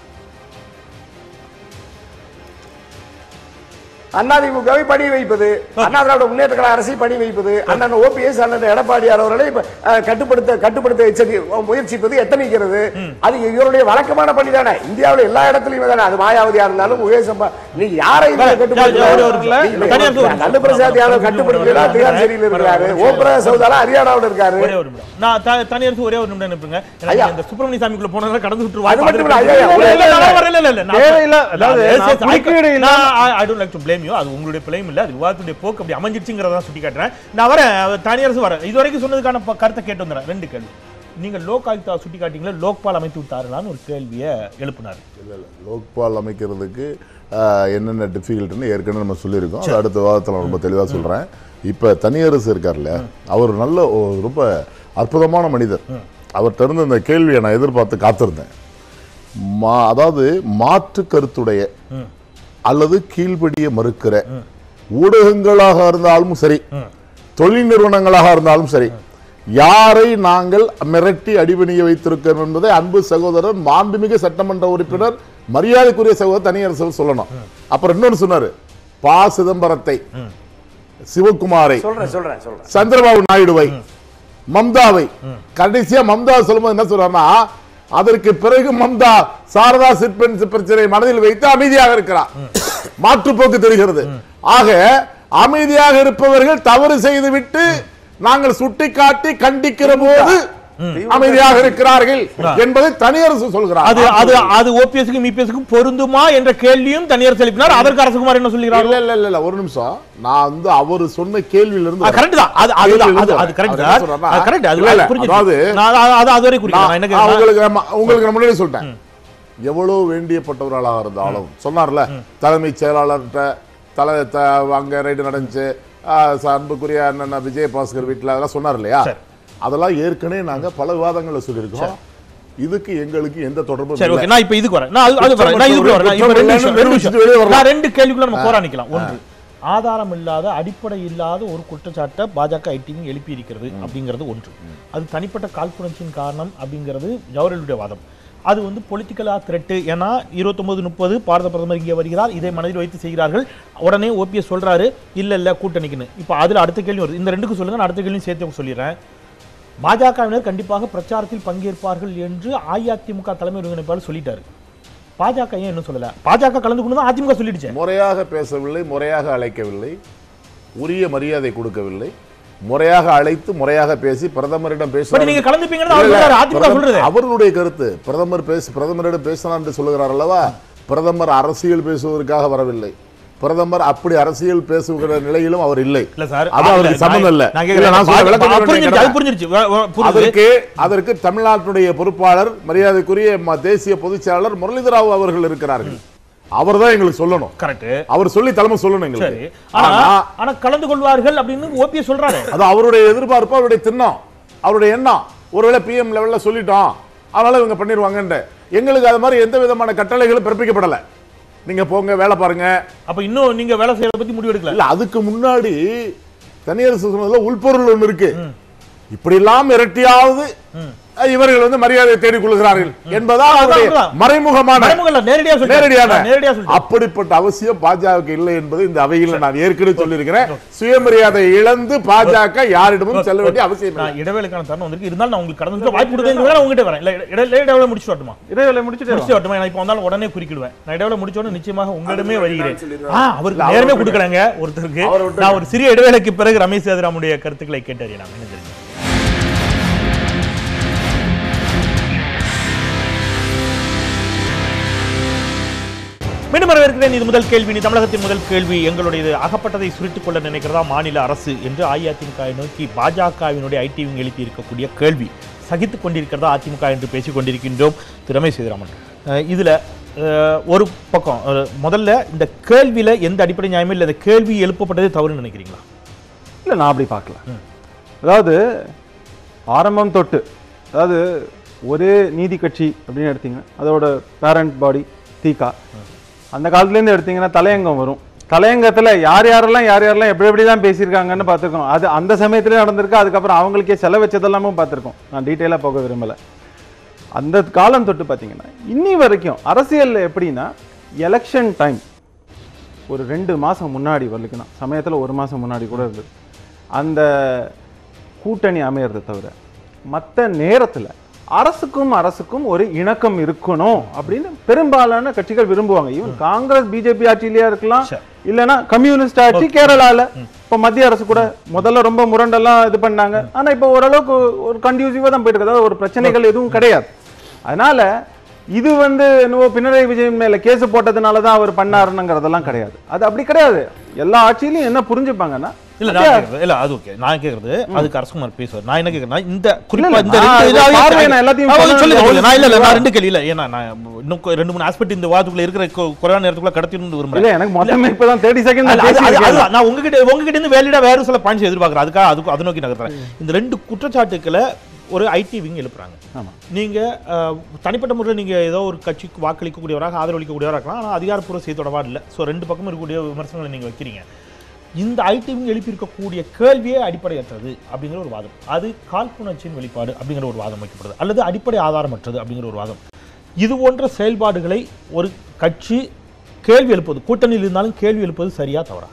அதிமுகவை பணி வைப்பது அண்ணா திராவிட முன்னேற்ற கழக அரசை பணி வைப்பது அண்ணன் ஓபிஎஸ் அண்ணன் எடப்பாடியார் அவர்களை இப்ப, அஹ், கட்டுப்படுத்த கட்டுப்படுத்த எச்சரி முயற்சிப்பது எத்தனைக்கிறது அது இவருடைய வழக்கமான பணி தானே இந்தியாவுல எல்லா இடத்துலயும் தானே அது மாயாவதியா இருந்தாலும் முகேஷ் அம்பா நீங்க யாரை இதுல ஒரு- ஒரு- ஒரு- கட்டுப்படுத்த தனியார் ஒரு- நல்ல பிரசாத் யாதவ் கட்டுப்படுத்தலாம் திகார் சிறையில் இருக்கிறாரு ஓம் பிரகாஷ் சௌதாலா ஹரியானாவில் இருக்காரு ஒரே ஒரு நிமிடம் நான் த- தனியரசு ஒரே ஒரு நிமிடம் அனுப்புங்க எனக்கு ஐயா. இந்த சுப்பிரமணிய சாமிக்குள்ள போனதால கடந்து விட்டுருவாங்க அது மட்டும் இல்ல, ஐயா, ஐயா, இல்ல, இல்ல, இல்ல, இல்ல, இல்ல, இல்ல, இல்ல, நான் தேவையில்ல, அதாவது Yes, நான் yes, I- குறுக்கீடு இல்லாம- நான் I- I don't like to blame you. அது உங்களுடைய பிழையும் இல்ல அது விவாதத்துடைய போக்கு அப்படி அமைஞ்சிருச்சுங்கிறத சுட்டி காட்டுறேன் நான் வரேன் தனியரசு வரேன் இதுவரைக்கும் சொன்னதுக்கான ப- கருத்தை கேட்டு வந்துடுறேன் ரெண்டு கேள்வி நீங்க லோக் ஆயுக்தா சுட்டி காட்டிங்களா லோக்பால் அமைத்து விட்டார்களான்னு ஒரு கேள்வியை எழுப்பினார் இல்ல இல்ல லோக்பால் அமைக்கிறதுக்கு ஆஹ், என்னென்ன டிஃபிகல்ட்னு ஏற்கனவே நம்ம சொல்லியிருக்கோம் அது அடுத்த வாரத்தில் ரொம்ப தெளிவாக சொல்கிறேன் இப்போ தனியரசு இருக்கார்ல அவர் நல்ல ஒரு ரொம்ப அற்புதமான மனிதர் அவர்கிட்ட இருந்து இந்த கேள்வியை நான் எதிர்பார்த்து காத்திருந்தேன் மா அதாவது மாற்று கருத்துடைய அல்லது கீழ்ப்படிய மறுக்கிற ஊடகங்களாக இருந்தாலும் சரி தொழில் நிறுவனங்களாக இருந்தாலும் சரி யாரை நாங்கள் மிரட்டி அடிபணிய வைத்திருக்கிறோம் என்பதை அன்பு சகோதரர் மாண்புமிகு சட்டமன்ற உறுப்பினர் மரியாதைக்குரிய சகோதரர் தனியரசர் சொல்லணும் அப்புறம் இன்னொன்னு சொன்னாரு ப சிதம்பரத்தை சிவகுமாரை சொல்றேன் சொல்றேன் சொல்றேன் சந்திரபாபு நாயுடுவை மம்தாவை கடைசியா மம்தா சொல்லும்போது என்ன சொல்றாருன்னா அதற்கு பிறகு மம்தா சாரதா சிற்பன்ஸ் பிரச்சனை மனதில் வைத்து அமைதியாக இருக்கிறார் மாற்றுப்போக்கு தெரிகிறது ஆக அமைதியாக இருப்பவர்கள் தவறு செய்துவிட்டு நாங்கள் சுட்டிக்காட்டி கண்டிக்கிற போது அமைதியாக இருக்கிறார்கள் என்பதை தனியரசு சொல்கிறார் அது அது அது ஓபிஎஸ்க்கும் இபிஎஸ்க்கும் பொருந்துமா என்ற கேள்வியும் தனியார் எழுப்பினார் அதற்கு அரசகுமார் என்ன சொல்கிறார் இல்ல இல்ல இல்ல இல்ல ஒரு நிமிஷம் நான் வந்து அவர் சொன்ன கேள்வியில இருந்து வரேன். கரெக்ட் தான் அது அதுதான் கேள்வியில அது இருந்து அது கரெக்ட் அவர் என்ன சார் சொல்றாருன்னா, அது கரெக்ட் அது இல்ல, இல்ல, அது புரிஞ்சுது. அதாவது நான் அது- அது அது வரை குறிக்கிறேன் நான் என்ன நான் கேக்குறேன்னா, உங்களுக்கு நம்ம- உங்களுக்கு நான் முன்னாடி சொல்லிட்டேன் எவ்வளவு வேண்டியப்பட்டவர்களாக இருந்தாலும் சொன்னார்ல தலைமைச் செயலாளர்கிட்ட தலை த- அங்க ரைடு நடந்துச்சு ஆ, ச- அன்புக்குரிய அண்ணன் விஜயபாஸ்கர் வீட்டுல அதெல்லாம் சொன்னார் இல்லையா சரி. அதெல்லாம் ஏற்கனவே நாங்க பல விவாதங்கள்ல சொல்லியிருக்கோம் இதுக்கு எங்களுக்கு எந்த தொடர்பும் சரி இல்லை. ஓகே நான் இப்ப இதுக்கு வரேன் நான் அது- அது வரேன் நான் இதுக்கு வரேன் நான் இப்ப ரெண்டு விஷயம் ரெண்டு விஷயம் வெளியே வரலாம். நான் ரெண்டு கேள்விக்குள்ள நம்ம போராடிக்கலாம் ஒன்று ஆதாரம் இல்லாத அடிப்படை இல்லாத ஒரு குற்றச்சாட்டை பாஜக ஐடியும் எழுப்பி இருக்கிறது அப்படிங்கிறது ஒன்று அது தனிப்பட்ட காழ்ப்புணர்ச்சியின் காரணம் அப்படிங்கிறது ஜவஹர்லாலுடைய வாதம் அது வந்து பொலிட்டிக்கலா த்ரெட்டு ஏன்னா இருபத்தொன்பது முப்பது பாரத பிரதமர் இங்கே வருகிறார் இதை மனதில் வைத்து செய்கிறார்கள் உடனே ஓபிஎஸ் சொல்றாரு இல்ல இல்ல கூட்டணிக்குன்னு இப்போ அதுல அடுத்த கேள்வி வருது இந்த ரெண்டுக்கு சொல்லுங்க நான் அடுத்த கேள்வியும் சேர்த்து சொல்லிடுறேன் பாஜகவினர் கண்டிப்பாக பிரச்சாரத்தில் பங்கேற்பார்கள் என்று அஇஅதிமுக தலைமை ஒருங்கிணைப்பாளர் சொல்லிட்டாரு பாஜக ஏன் இன்னும் சொல்லல பாஜக கலந்து கொண்டு தான் அதிமுக சொல்லிடுச்சு முறையாக பேசவில்லை முறையாக அழைக்கவில்லை உரிய மரியாதை கொடுக்கவில்லை முறையாக அழைத்து முறையாக பேசி பிரதமரிடம் பட் பேசினார் நீங்க கலந்துப்பீங்கன்னு அவர் இல்ல, சொல்றாரு அதிமுக பிரதமர் சொல்றது அவர்களுடைய கருத்து பிரதமர் பேச பிரதமரிடம் பேசலாம் என்று சொல்லுகிறார் அல்லவா பிரதமர் அரசியல் பேசுவதற்காக வரவில்லை பிரதமர் அப்படி அரசியல் பேசுகிற நிலையிலும் அவர் இல்லை இல்ல சார் அது அவருக்கு சம்மந்தம் இல்ல நான் இல்ல, நான் சொல்ல விளக்கம் சொல்ல புரிஞ்சிருச்சு அது வேண்டிய புரிஞ்சிருச்சு வ- வ- புரியுது அதற்கு அதற்கு தமிழ்நாட்டுடைய பொறுப்பாளர் மரியாதைக்குரிய ம- தேசிய பொதுச் செயலாளர் முரளிதராவ் அவர்கள் இருக்கிறார்கள் அவர்தான் எங்களுக்கு சொல்லணும் கரெக்ட் அவர் சொல்லி தலைமை சொல்லணும் சரி எங்களுக்கு ஆனா ஆனா ஆனா கலந்து கொள்வார்கள் அப்படின்னு ஓபிஎஸ் சொல்றாரு அது அவருடைய எதிர்பார்ப்பு அவருடைய திண்ணம் அவருடைய எண்ணம் ஒருவேளை பிஎம் லெவல்ல சொல்லிட்டோம் அதனால இவங்க பண்ணிடுவாங்கன்ற எங்களுக்கு அது மாதிரி எந்த விதமான கட்டளைகளும் பிறப்பிக்கப்படல நீங்க போங்க வேலை பாருங்க அப்ப இன்னும் நீங்க வேலை செய்யறத பத்தி முடிவு எடுக்கல இல்ல அதுக்கு முன்னாடி தனியரசு சொன்னதுல உள்பொருள் ஒண்ணு இருக்கு இப்படி எல்லாம் இரட்டியாவது அஹ், இவர்கள் வந்து மரியாதை தேடிக் கொள்கிறார்கள் என்பதா அவருடைய அதான். மறைமுகமான மறைமுகம்ல, நேரடியா சொல்லிட்டாரு. நேரடியான நேரடியா சொல்லிட்டாரு. அப்படிப்பட்ட அவசியம் பாஜக இல்லை என்பது இந்த அவையில் நான் ஏற்கனவே சொல்லியிருக்கிறேன் சுயமரியாதை இழந்து பாஜக யாரிடமும் செல்ல வேண்டிய அவசியம் இல்லை நான் இடைவேளைக்கான தருணம் வந்திருக்கு இருந்தாலும் நான் உங்களுக்கு கடந்து சொல்ல வாய்ப்பு கொடுத்தேன் உங்ககிட்ட வரேன் இல்ல இட- இட- இடைவேளை முடிச்சு வரட்டுமா இடைவேளை முடிச்சுட்டு முடிச்சு வரட்டுமா நான் இப்போ வந்தாலும் உடனே குறுக்கிடுவேன் நான் இடைவேளை முடிச்ச உடனே நிச்சயமாக உங்களிடமே வருகிறேன் சொல்லிடுறேன். ஆ அவருக்கு இல்ல, நேரமே அவரை கொடுக்குறாங்க ஒருத்தருக்கு அவரை விட்டுருங்க. நான் ஒரு சிறிய இடைவேளைக்கு பிறகு ரமேஷ் சேதுராமுடைய கருத்துக்களை கேட்டறியலாம் என்ன தெரியும் மீண்டும் வரவேற்கிறேன் இது முதல் கேள்வி நீ தமிழகத்தின் முதல் கேள்வி எங்களுடையது அகப்பட்டதை சுருட்டிக் கொள்ள நினைக்கிறதா மாநில அரசு என்று அஇஅதிமுக நோக்கி பாஜகவினுடைய ஐடி விங் எழுப்பி இருக்கக்கூடிய கேள்வி சகித்துக் கொண்டிருக்கிறதா அதிமுக என்று பேசிக் கொண்டிருக்கின்றோம் திரு ரமேஷ் சேதுராமன் அஹ் இதுல அஹ், ஒரு பக்கம் அஹ், முதல்ல இந்த கேள்வியில எந்த அடிப்படை நியாயமும் இல்லை இந்த கேள்வி எழுப்பப்பட்டதே தவறுன்னு நினைக்கிறீங்களா இல்ல நான் அப்படி பார்க்கல அதாவது ஆரம்பம் தொட்டு அதாவது ஒரே நீதி கட்சி அப்படின்னு எடுத்தீங்கன்னா அதோட பேரண்ட் பாடி தீகா அந்த காலத்துலேருந்து எடுத்தீங்கன்னா தலையங்கம் வரும் தலையங்கத்துல யார் யாரெல்லாம் யார் யாரெல்லாம் எப்படி எப்படி தான் பேசியிருக்காங்கன்னு பார்த்துருக்கோம் அது அந்த சமயத்திலே நடந்திருக்கு அதுக்கப்புறம் அவங்களுக்கே செலவு வச்சதெல்லாமும் பார்த்துருக்கோம் நான் டீட்டெயிலாக போக விரும்பலை அந்த காலம் தொட்டு பார்த்தீங்கன்னா இன்னி வரைக்கும் அரசியல்ல எப்படின்னா எலெக்ஷன் டைம் ஒரு ரெண்டு மாதம் முன்னாடி வரலுக்குன்னா சமயத்தில் ஒரு மாதம் முன்னாடி கூட இருந்தது அந்த கூட்டணி அமையறதை தவிர மற்ற நேரத்தில் அரசுக்கும் அரசுக்கும் ஒரு இணக்கம் இருக்கணும் அப்படின்னு பெரும்பாலான கட்சிகள் விரும்புவாங்க ஈவன் காங்கிரஸ் பிஜேபி ஆட்சியிலேயே இருக்கலாம் Sure. இல்லைன்னா கம்யூனிஸ்ட் ஆட்சி கேரளால இப்போ மத்திய அரசு கூட முதல்ல ரொம்ப முரண்டெல்லாம் இது பண்ணாங்க ஆனா இப்போ ஓரளவுக்கு ஒரு கண்டியூசிவா தான் போயிட்டு இருக்கு அதாவது ஒரு பிரச்சனைகள் எதுவும் கிடையாது அதனால இது வந்து என்னவோ பினராயி விஜயன் மேல கேஸ் போட்டதுனால தான் அவர் பண்ணாருங்கிறதெல்லாம் கிடையாது அது அப்படி கிடையாது எல்லா ஆட்சியிலையும் என்ன புரிஞ்சுப்பாங்கன்னா இல்ல நான் கேக்குறது இல்ல அது ஓகே நான் கேக்குறது அதுக்கு அரசுகுமார் பேசுவார் நான் என்ன கேக்குறேன்னா இந்த குறிப்பா இல்ல, இந்த நான் ரெண்டு ஒரு இதாவே பார்வையை நான் எல்லாத்தையும் அவங்க சொல்ல சொல்லுங்க, வேண்டிய சொல்லுங்க. நான் இல்ல இல்ல நான் அவசியம் ரெண்டு கேள்வி இல்ல ஏன்னா நான் இன்னும் கொ- ரெண்டு மூணு ஆஸ்பெக்ட் இந்த வாதத்துக்குள்ள இருக்கிற கொ- குறைவான நேரத்துக்குள்ள கடத்தின்னு இல்ல விரும்புறேன் எனக்கு மொத்தமே இப்பதான் தேர்ட்டி செகண்ட் அது- அது- அது- அது- நான் உங்ககிட்ட உங்ககிட்ட இருந்து வேலிடா வேற சில பாயிண்ட்ஸ் எதிர்பார்க்கறேன் அதுக்காக அதுக்கு அதை நோக்கி நகர்றேன் இந்த ரெண்டு குற்றச்சாட்டுக்களை ஒரு ஐடி விங் எழுப்புறாங்க ஆமா. நீங்க அஹ், தனிப்பட்ட முறையில் நீங்க ஏதோ ஒரு கட்சிக்கு வாக்களிக்கக்கூடியவராக ஆதரவளிக்கக்கூடியவராக இருக்கலாம் ஆனால் அதிகாரப்பூர்வ செய்தி தொடர்பாக இல்லை ஸோ ரெண்டு பக்கமும் இருக்கக்கூடிய விமர்சனங்களை நீங்க வைக்கிறீங்க இந்த ஐடி விங் எழுப்பியிருக்கக்கூடிய கேள்வியே அடிப்படையற்றது அப்படிங்கிற ஒரு வாதம் அது காழ்ப்புணர்ச்சியின் வெளிப்பாடு அப்படிங்கிற ஒரு வாதம் வைக்கப்படுது அல்லது அடிப்படை ஆதாரமற்றது அப்படிங்கிற ஒரு வாதம் இது போன்ற செயல்பாடுகளை ஒரு கட்சி கேள்வி எழுப்புவது கூட்டணியில் இருந்தாலும் கேள்வி எழுப்புவது சரியா தவறா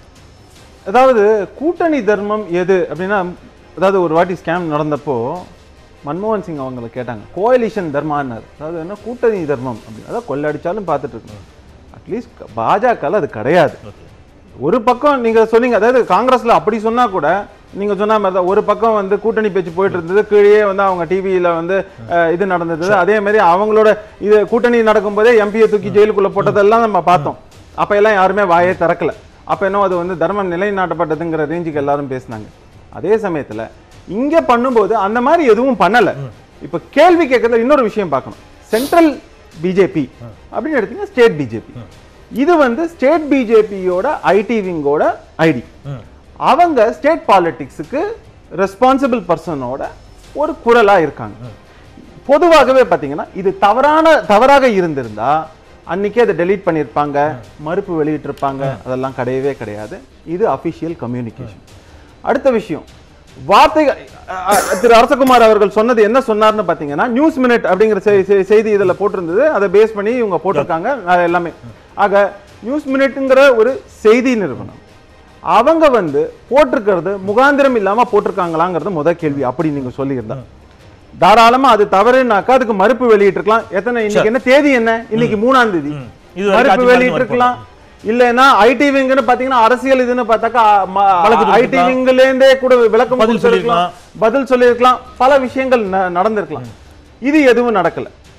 அதாவது கூட்டணி தர்மம் எது அப்படின்னா அதாவது ஒரு வாட்டி ஸ்கேம் நடந்தப்போ மன்மோகன் சிங் அவங்கள கேட்டாங்க கோயலிஷன் தர்மான்னார் அதாவது என்ன கூட்டணி தர்மம் அப்படின்னு அதாவது கொள்ளடிச்சாலும் பார்த்துட்டு இருக்கணும் அட்லீஸ்ட் பாஜகவில் அது கிடையாது ஒரு பக்கம் நீங்க சொன்னீங்க அதாவது காங்கிரஸ்ல அப்படி சொன்னா கூட நீங்க சொன்ன மாதிரி தான் ஒரு பக்கம் வந்து கூட்டணி பேச்சு போயிட்டு இருந்தது கீழே வந்து அவங்க டிவியில வந்து அஹ், இது நடந்தது அதே மாதிரி அவங்களோட இது கூட்டணி நடக்கும்போதே எம்பியை தூக்கி ஜெயிலுக்குள்ள போட்டதெல்லாம் நம்ம பார்த்தோம் அப்ப எல்லாம் யாருமே வாயே திறக்கல அப்ப என்ன அது வந்து தர்மம் நிலைநாட்டப்பட்டதுங்கிற ரேஞ்சுக்கு எல்லாரும் பேசினாங்க அதே சமயத்துல இங்க பண்ணும்போது அந்த மாதிரி எதுவும் பண்ணல இப்ப கேள்வி கேட்கறதுல இன்னொரு விஷயம் பார்க்கணும் சென்ட்ரல் பிஜேபி அப்படின்னு எடுத்தீங்கன்னா ஸ்டேட் பிஜேபி இது வந்து ஸ்டேட் பிஜேபியோட ஐடி விங்கோட ஐடி அவங்க ஸ்டேட் பாலிடிக்ஸுக்கு ரெஸ்பான்சிபிள் பர்சனோட ஒரு குரலா இருக்காங்க பொதுவாகவே பாத்தீங்கன்னா இது தவறான தவறாக இருந்திருந்தா அன்னைக்கே அதை டெலீட் பண்ணியிருப்பாங்க மறுப்பு வெளியிட்டிருப்பாங்க அதெல்லாம் கிடையவே கிடையாது இது அபிஷியல் கம்யூனிகேஷன் அடுத்த விஷயம் வார்த்தைகள் அ, அ, திரு அரசகுமார் அவர்கள் சொன்னது என்ன சொன்னார்னு பாத்தீங்கன்னா நியூஸ் மினிட் அப்படிங்கிற செய்- செய்- செய்தி இதுல போட்டிருந்தது அதை பேஸ் பண்ணி இவங்க போட்டிருக்காங்க அது எல்லாமே ஆக நியூஸ் மினிட்ங்கிற ஒரு செய்தி நிறுவனம் அவங்க வந்து போட்டிருக்கிறது முகாந்திரம் இல்லாம போட்டிருக்காங்களாங்கிறது முத கேள்வி அப்படி நீங்க சொல்லியிருந்தா தாராளமா அது தவறுனாக்கா அதுக்கு மறுப்பு வெளியிட்டிருக்கலாம் எத்தனை இன்னைக்கு என்ன தேதி என்ன இன்னைக்கு மூணாம் தேதி இது வரைக்கும் மறுப்பு ஆட்சி வெளியிட்டிருக்கலாம் இல்லைன்னா ஐடி விங்னு பாத்தீங்கன்னா அரசியல் இதுன்னு பார்த்தாக்கா வழக்கு ஐடி தொடுத்திருக்கலாம். விங்ல இருந்தே கூட விளக்கம் பதில் கொடுத்திருக்கலாம். பதில் சொல்லியிருக்கலாம் பல விஷயங்கள் ந- நடந்திருக்கலாம் இது எதுவும் நடக்கல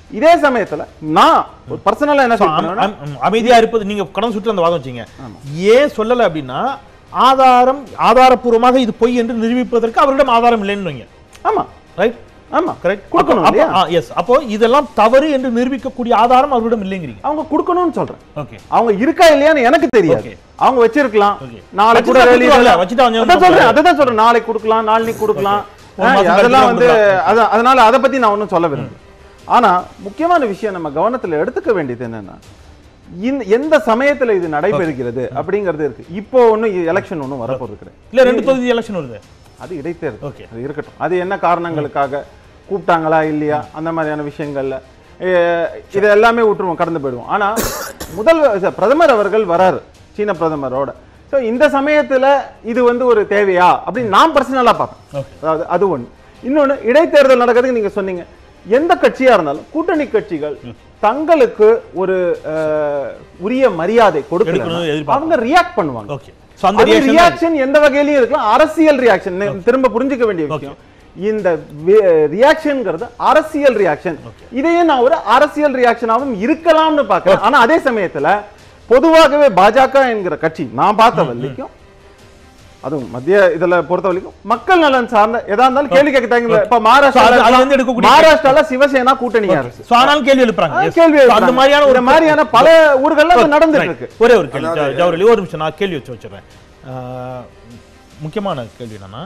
இதே சமயத்துல நான் ஒரு பர்சனலா என்ன So, அம்- சொல்றேன்னா அம்- அமைதியா இருப்பது நீங்க கடந்து சுற்று அந்த வாதம் வச்சீங்க ஏன் சொல்லல அப்படின்னா ஆதாரம் ஆதாரப்பூர்வமாக இது பொய் என்று நிரூபிப்பதற்கு அவரிடம் ஆதாரம் இல்லைன்னு வைங்க ஆமா ரைட் ஆமா கரெக்ட் கொடுக்கணும் இல்லையா? எஸ் அப்போ இதெல்லாம் தவறு என்று நிரூபிக்கக்கூடிய ஆதாரம் அவரிடம் இல்லைங்கிறீங்க அவங்க கொடுக்கணும்னு சொல்றேன் ஓகே அவங்க இருக்கா இல்லையான்னு எனக்கு தெரியாது Okay. அவங்க வச்சிருக்கலாம் Okay. நாளை கூட வச்சுட்டா release கொடுத்துருவாங்க. ஆகலாம். வச்சுட்டா கொஞ்சம் அதான் சொல்றேன் அதான் சொல்றேன் நாளைக்கு கொடுக்கலாம் நாளைக்கு கொடுக்கலாம் ஒரு ஆ, மாசம் கழிச்சு அதெல்லாம் வந்து கொடுக்கலாம். அதான் அதனால அதை பத்தி நான் ஒன்றும் சொல்ல விரும்பல ஆனா முக்கியமான விஷயம் நம்ம கவனத்துல எடுத்துக்க வேண்டியது என்னன்னா இந்த எந்த சமயத்துல இது நடைபெறுகிறது அப்படிங்கிறது இருக்கு இப்போ ஒண்ணும் எலெக்ஷன் ஒண்ணும் வரப்போறது கிடையாது இல்ல ரெண்டு தொகுதி எலெக்ஷன் வருது அது இடைத்தேர்தல் Okay. அது இருக்கட்டும் அது என்ன காரணங்களுக்காக கூப்பிட்டாங்களா இல்லையா அந்த மாதிரியான விஷயங்கள்ல எ, இது எல்லாமே விட்டுருவோம் கடந்து போயிடுவோம் ஆனா முதல் ச- பிரதமர் அவர்கள் வராரு சீன பிரதமரோட ஸோ இந்த சமயத்துல இது வந்து ஒரு தேவையா அப்படின்னு நான் பர்சனலா பார்ப்பேன் Okay. அதாவது அது ஒண்ணு இன்னொன்னு இடைத்தேர்தல் நடக்கிறதுக்கு நீங்க சொன்னீங்க எந்த கட்சியா இருந்தாலும் கூட்டணி கட்சிகள் தங்களுக்கு ஒரு அஹ், உரிய மரியாதை கொடுக்கல எடுக்கணும்னு எதிர்பார்ப்பாங்க. அவங்க ரியாக்ட் பண்ணுவாங்க ஓகே சோ அந்த அது reaction தான் ரியாக்ஷன் எந்த வகையிலயும் இருக்கலாம் அரசியல் ரியாக்ஷன் திரும்ப புரிஞ்சுக்க வேண்டிய விஷயம் இந்த ரியாக்ஷன்ங்கிறது அரசியல் ரியாக்ஷன் இதையே நான் ஒரு அரசியல் ரியாக்ஷனாவும் இருக்கலாம்னு பார்க்கிறேன் ஆனா அதே சமயத்துல பொதுவாகவே பாஜக என்கிற கட்சி நான் பார்த்த வரைக்கும் அதுவும் மத்திய இதுல பொறுத்த வரைக்கும் மக்கள் நலன் சார்ந்த எதா இருந்தாலும் கேள்வி கேட்க தயங்கல. இப்ப So, அது- அது வந்து மகாராஷ்டிரா எடுக்கக்கூடிய- மகாராஷ்டிரால சிவசேனா கூட்டணி அரசு சோ ஆனாலும் கேள்வி எழுப்புறாங்க ஆ, Yes. கேள்வி So, அந்த எழுப்புறாங்க. மாதிரியான ஒரு இந்த மாதிரியான பல ஊர்கள்ல அது நடந்துட்டு Right. இருக்கு ஒரே ஒரு கேள்வி ஜ- ஜவஹர்லி ஒரு நிமிஷம் நான் கேள்வி வச்சு வச்சிடுறேன் ஆஹ், முக்கியமான கேள்வி என்னன்னா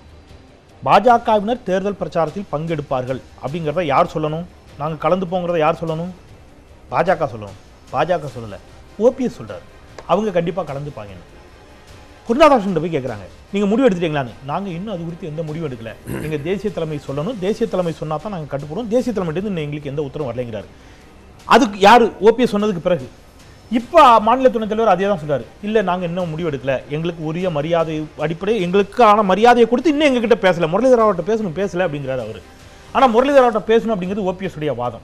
பாஜகவினர் தேர்தல் பிரச்சாரத்தில் பங்கெடுப்பார்கள் அப்படிங்கிறத யார் சொல்லணும் நாங்க கலந்து போங்கிறத யார் சொல்லணும் பாஜக சொல்லணும் பாஜக சொல்லல ஓபிஎஸ் சொல்றாரு அவங்க கண்டிப்பா கலந்துப்பாங்கன்னு குருநாதாசன் போய் கேட்குறாங்க நீங்க முடிவு எடுத்துட்டீங்களான்னு நாங்க இன்னும் அது குறித்து எந்த முடிவும் எடுக்கல நீங்க தேசிய தலைமை சொல்லணும் தேசிய தலைமை சொன்னா தான் நாங்க கட்டுப்படுவோம் தேசிய தலைமையிலிருந்து இன்னும் எங்களுக்கு எந்த உத்தரவும் வரலைங்கிறாரு அதுக்கு யாரு ஓபிஎஸ் சொன்னதுக்கு பிறகு இப்போ மாநில துணைத் தலைவர் அதே தான் சொல்றாரு இல்ல நாங்க இன்னும் முடிவு எடுக்கல எங்களுக்கு உரிய மரியாதை அடிப்படை எங்களுக்கான மரியாதையை கொடுத்து இன்னும் எங்ககிட்ட பேசல முரளிதர் அவர்கிட்ட பேசணும் பேசல அப்படிங்கிறாரு அவரு ஆனா முரளிதர் அவர்கிட்ட பேசணும் அப்படிங்கிறது ஓபிஎஸ் உடைய வாதம்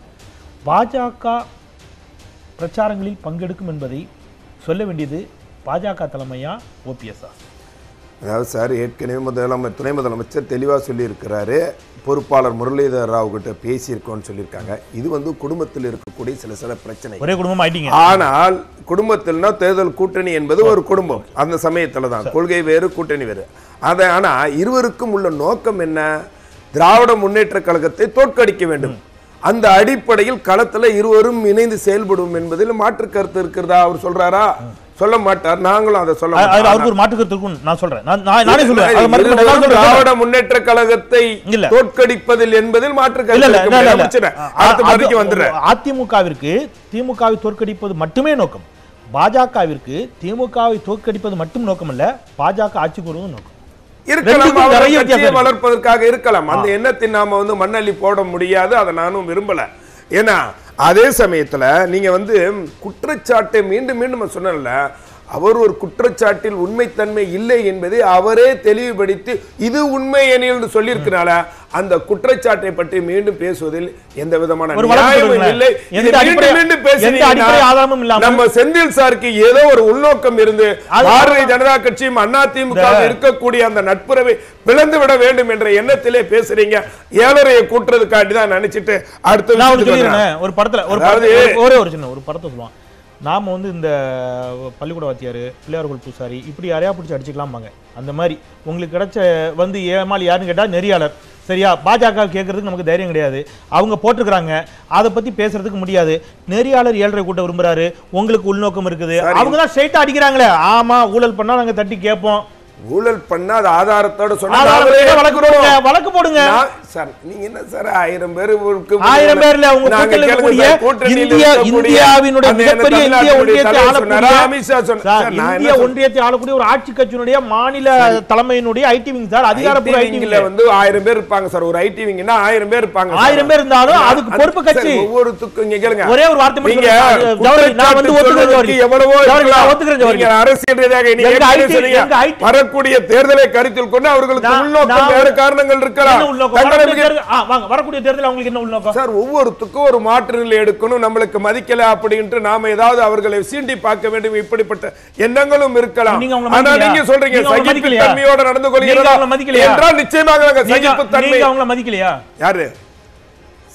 பாஜக பிரச்சாரங்களில் பங்கெடுக்கும் என்பதை சொல்ல வேண்டியது பாஜக தலைமையா ஓபிஎஸ்ஆ அதாவது சார் ஏற்கனவே முதலமை துணை முதலமைச்சர் தெளிவாக சொல்லியிருக்கிறாரு பொறுப்பாளர் முரளிதர் ராவ் கிட்ட பேசியிருக்கோம்னு சொல்லியிருக்காங்க இது வந்து குடும்பத்தில் இருக்கக்கூடிய சில சில பிரச்சனை ஒரே குடும்பம் ஆயிட்டீங்க ஆனால் குடும்பத்தில்னா தேர்தல் கூட்டணி என்பது ஒரு குடும்பம் அந்த சமயத்துல தான் கொள்கை வேறு கூட்டணி வேறு அதை ஆனா இருவருக்கும் உள்ள நோக்கம் என்ன திராவிட முன்னேற்ற கழகத்தை தோற்கடிக்க வேண்டும் அந்த அடிப்படையில் களத்துல இருவரும் இணைந்து செயல்படும் என்பதில் மாற்று கருத்து இருக்கிறதா அவர் சொல்றாரா சொல்ல மாட்டார் நாங்களும் அதை சொல்ல அது- அது மாட்டோம். அவருக்கு ஒரு மாற்று கருத்து இருக்கும்னு நான் சொல்றேன் நான் நான் நானே சொல்றேன் அதை மறுக்க மாட்டேன். இருவரும் நான் சொல்றேன். திராவிட முன்னேற்ற கழகத்தை இல்ல. தோற்கடிப்பதில் என்பதில் மாற்று இல்ல கருத்து இல்ல இருக்க இல்ல, இல்ல, முடியாது. இல்ல. முடிச்சிடுறேன். அடுத்த அது- மாதிரிக்கு வந்துடுறேன் அதிமுகவிற்கு திமுகவை தோற்கடிப்பது மட்டுமே நோக்கம் பாஜகவிற்கு திமுகவை தோற்கடிப்பது மட்டும் நோக்கம் அல்ல பாஜக ஆட்சிக்கு வருவது நோக்கம் இருக்கலாம் ரெண்டுக்கும் அவர்கள் நிறைய வித்தியாசம் கட்சியை இருக்கு. வளர்ப்பதற்காக இருக்கலாம் அந்த எண்ணத்தை நாம வந்து மண்ணள்ளி போட முடியாது அதை நானும் விரும்பல ஏன்னா அதே சமயத்துல நீங்க வந்து குற்றச்சாட்டை மீண்டும் மீண்டும் சொன்னல அவர் ஒரு குற்றச்சாட்டில் உண்மைத்தன்மை இல்லை என்பதை அவரே தெளிவுபடுத்தி இது உண்மை எனில் சொல்லியிருக்கனால அந்த குற்றச்சாட்டை பற்றி மீண்டும் பேசுவதில் எந்த விதமான ஒரு வழக்கு நியாயமும் சொல்லுங்களேன். இல்லை எந்த இதை அடிப்படை- மீண்டும் மீண்டும் எந்த பேசுறீங்கன்னா அடிப்படை ஆதாரமும் இல்லாமல் நம்ம செந்தில் சாருக்கு ஏதோ ஒரு உள்நோக்கம் இருந்து அது- பாரதிய ஜனதா கட்சியும் அண்ணா திமுக இருக்கக்கூடிய அந்த நட்புறவை பிளந்து விட வேண்டும் என்ற எண்ணத்திலே பேசுறீங்க ஏழரையை கூட்டுறதுக்காண்டி தான் நினைச்சிட்டு அடுத்த நான் ஒரு விஷயத்துக்கு சொல்லிடுறேன் வந்துடுறேன். ஒரு படத்துல ஒரு அதாவது- படத்துல- ஒரு- ஒரே ஒரு சின்ன ஒரு படத்தை சொல்லுவான் நாம வந்து இந்த பள்ளிக்கூட வாத்தியார் பிள்ளையார்கள் பூசாரி இப்படி யாரையா பிடிச்சி அடிச்சுக்கலாம்பாங்க அந்த மாதிரி உங்களுக்கு கிடைச்ச வந்து ஏமாளி யாருன்னு கேட்டா நெறியாளர் சரியா பாஜக கேட்கறதுக்கு நமக்கு தைரியம் கிடையாது அவங்க போட்டிருக்கிறாங்க அதை பத்தி பேசுறதுக்கு முடியாது நெறியாளர் ஏழரை கூட்ட விரும்புறாரு உங்களுக்கு உள்நோக்கம் இருக்குது அவங்க தான் ஸ்ட்ரைட்டா அடிக்கிறாங்களே ஆமா ஊழல் பண்ணா நாங்க தட்டி கேட்போம் ஊழல் பண்ண அது ஆதாரத்தோட சொன்னா ஆதாரம் நாங்களே இருந்தா வழக்கு போடுங்க ஏற்றுக்கிறோம். வழக்கு போடுங்க நான்- சார் நீங்க என்ன சார் ஆயிரம் பேர் ஆயிரம் பேர்ல உங்க கூட்டணியில் இருக்கக்கூடிய இந்திய இந்தியாவினுடைய மிகப்பெரிய இந்திய ஒன்றியத்தை ஆளக்கூடிய அமித்ஷா சார், சொன்னார் இந்திய ஒன்றியத்தை ஆளக்கூடிய ஒரு ஆட்சி கட்சியினுடைய மாநில தலைமையினுடைய ஐடி விங் சார் அதிகாரப்பூர்வ ஐடி ஐடிவிங்ல வந்து ஆயிரம் பேர் இருப்பாங்க சார் ஒரு ஐடி விங்னா ஆயிரம் பேர் இருப்பாங்க சார். ஆயிரம் பேர் இருந்தாலும் அது- அதுக்கு பொறுப்பு சார், கட்சி. ஒவ்வொருத்துக்கும் இங்க கேளுங்க ஒரே ஒரு வார்த்தை மட்டும் நீங்க சொல்லுங்க. ஜவஹர், நான் வந்து குற்றச்சாட்டு ஒத்துக்கிறேன் சொல்றதுக்கு ஜவஹர். எவ்வளவோ ஜவஹர், இருக்கலாம். நான் ஒத்துக்கிறேன் ஜவஹர். நீங்க அரசியல் ரீதியாக நீங்க எங்க ஏற்கனவே IT சொன்னீங்க. எங்க IT வரக்கூடிய தேர்தலை கருத்தில் கொண்டு அவர்களுக்கு நான்- உள்நோக்கம் நான் வேறு ஒரு- காரணங்கள் இருக்கலாம் என்ன உள்நோக்கம்? தங்களை வரக்கூடிய மிக- தேர்தல்- ஆ, வாங்க, வரக்கூடிய தேர்தல் அவங்களுக்கு என்ன உள்நோக்கம் சார் ஒவ்வொருத்துக்கும் ஒரு மாற்று நிலை எடுக்கணும் நம்மளுக்கு மதிக்கல அப்படின்ட்டு நாம ஏதாவது அவர்களை சீண்டி பார்க்க வேண்டும் இப்படிப்பட்ட எண்ணங்களும் இருக்கலாம் நீங்க அவங்கள ஆனா மதிக்கலையா? நீங்க சொல்றீங்க நீங்க அவங்கள சகிப்பு மதிக்கலையா? தன்மையோட நடந்து நீங்க கொள்கிறதா அவங்கள மதிக்கலையா? என்றால் நிச்சயமாக நாங்க நீங்க சகிப்பு தன்மை நீங்க அவங்கள மதிக்கலையா யாரு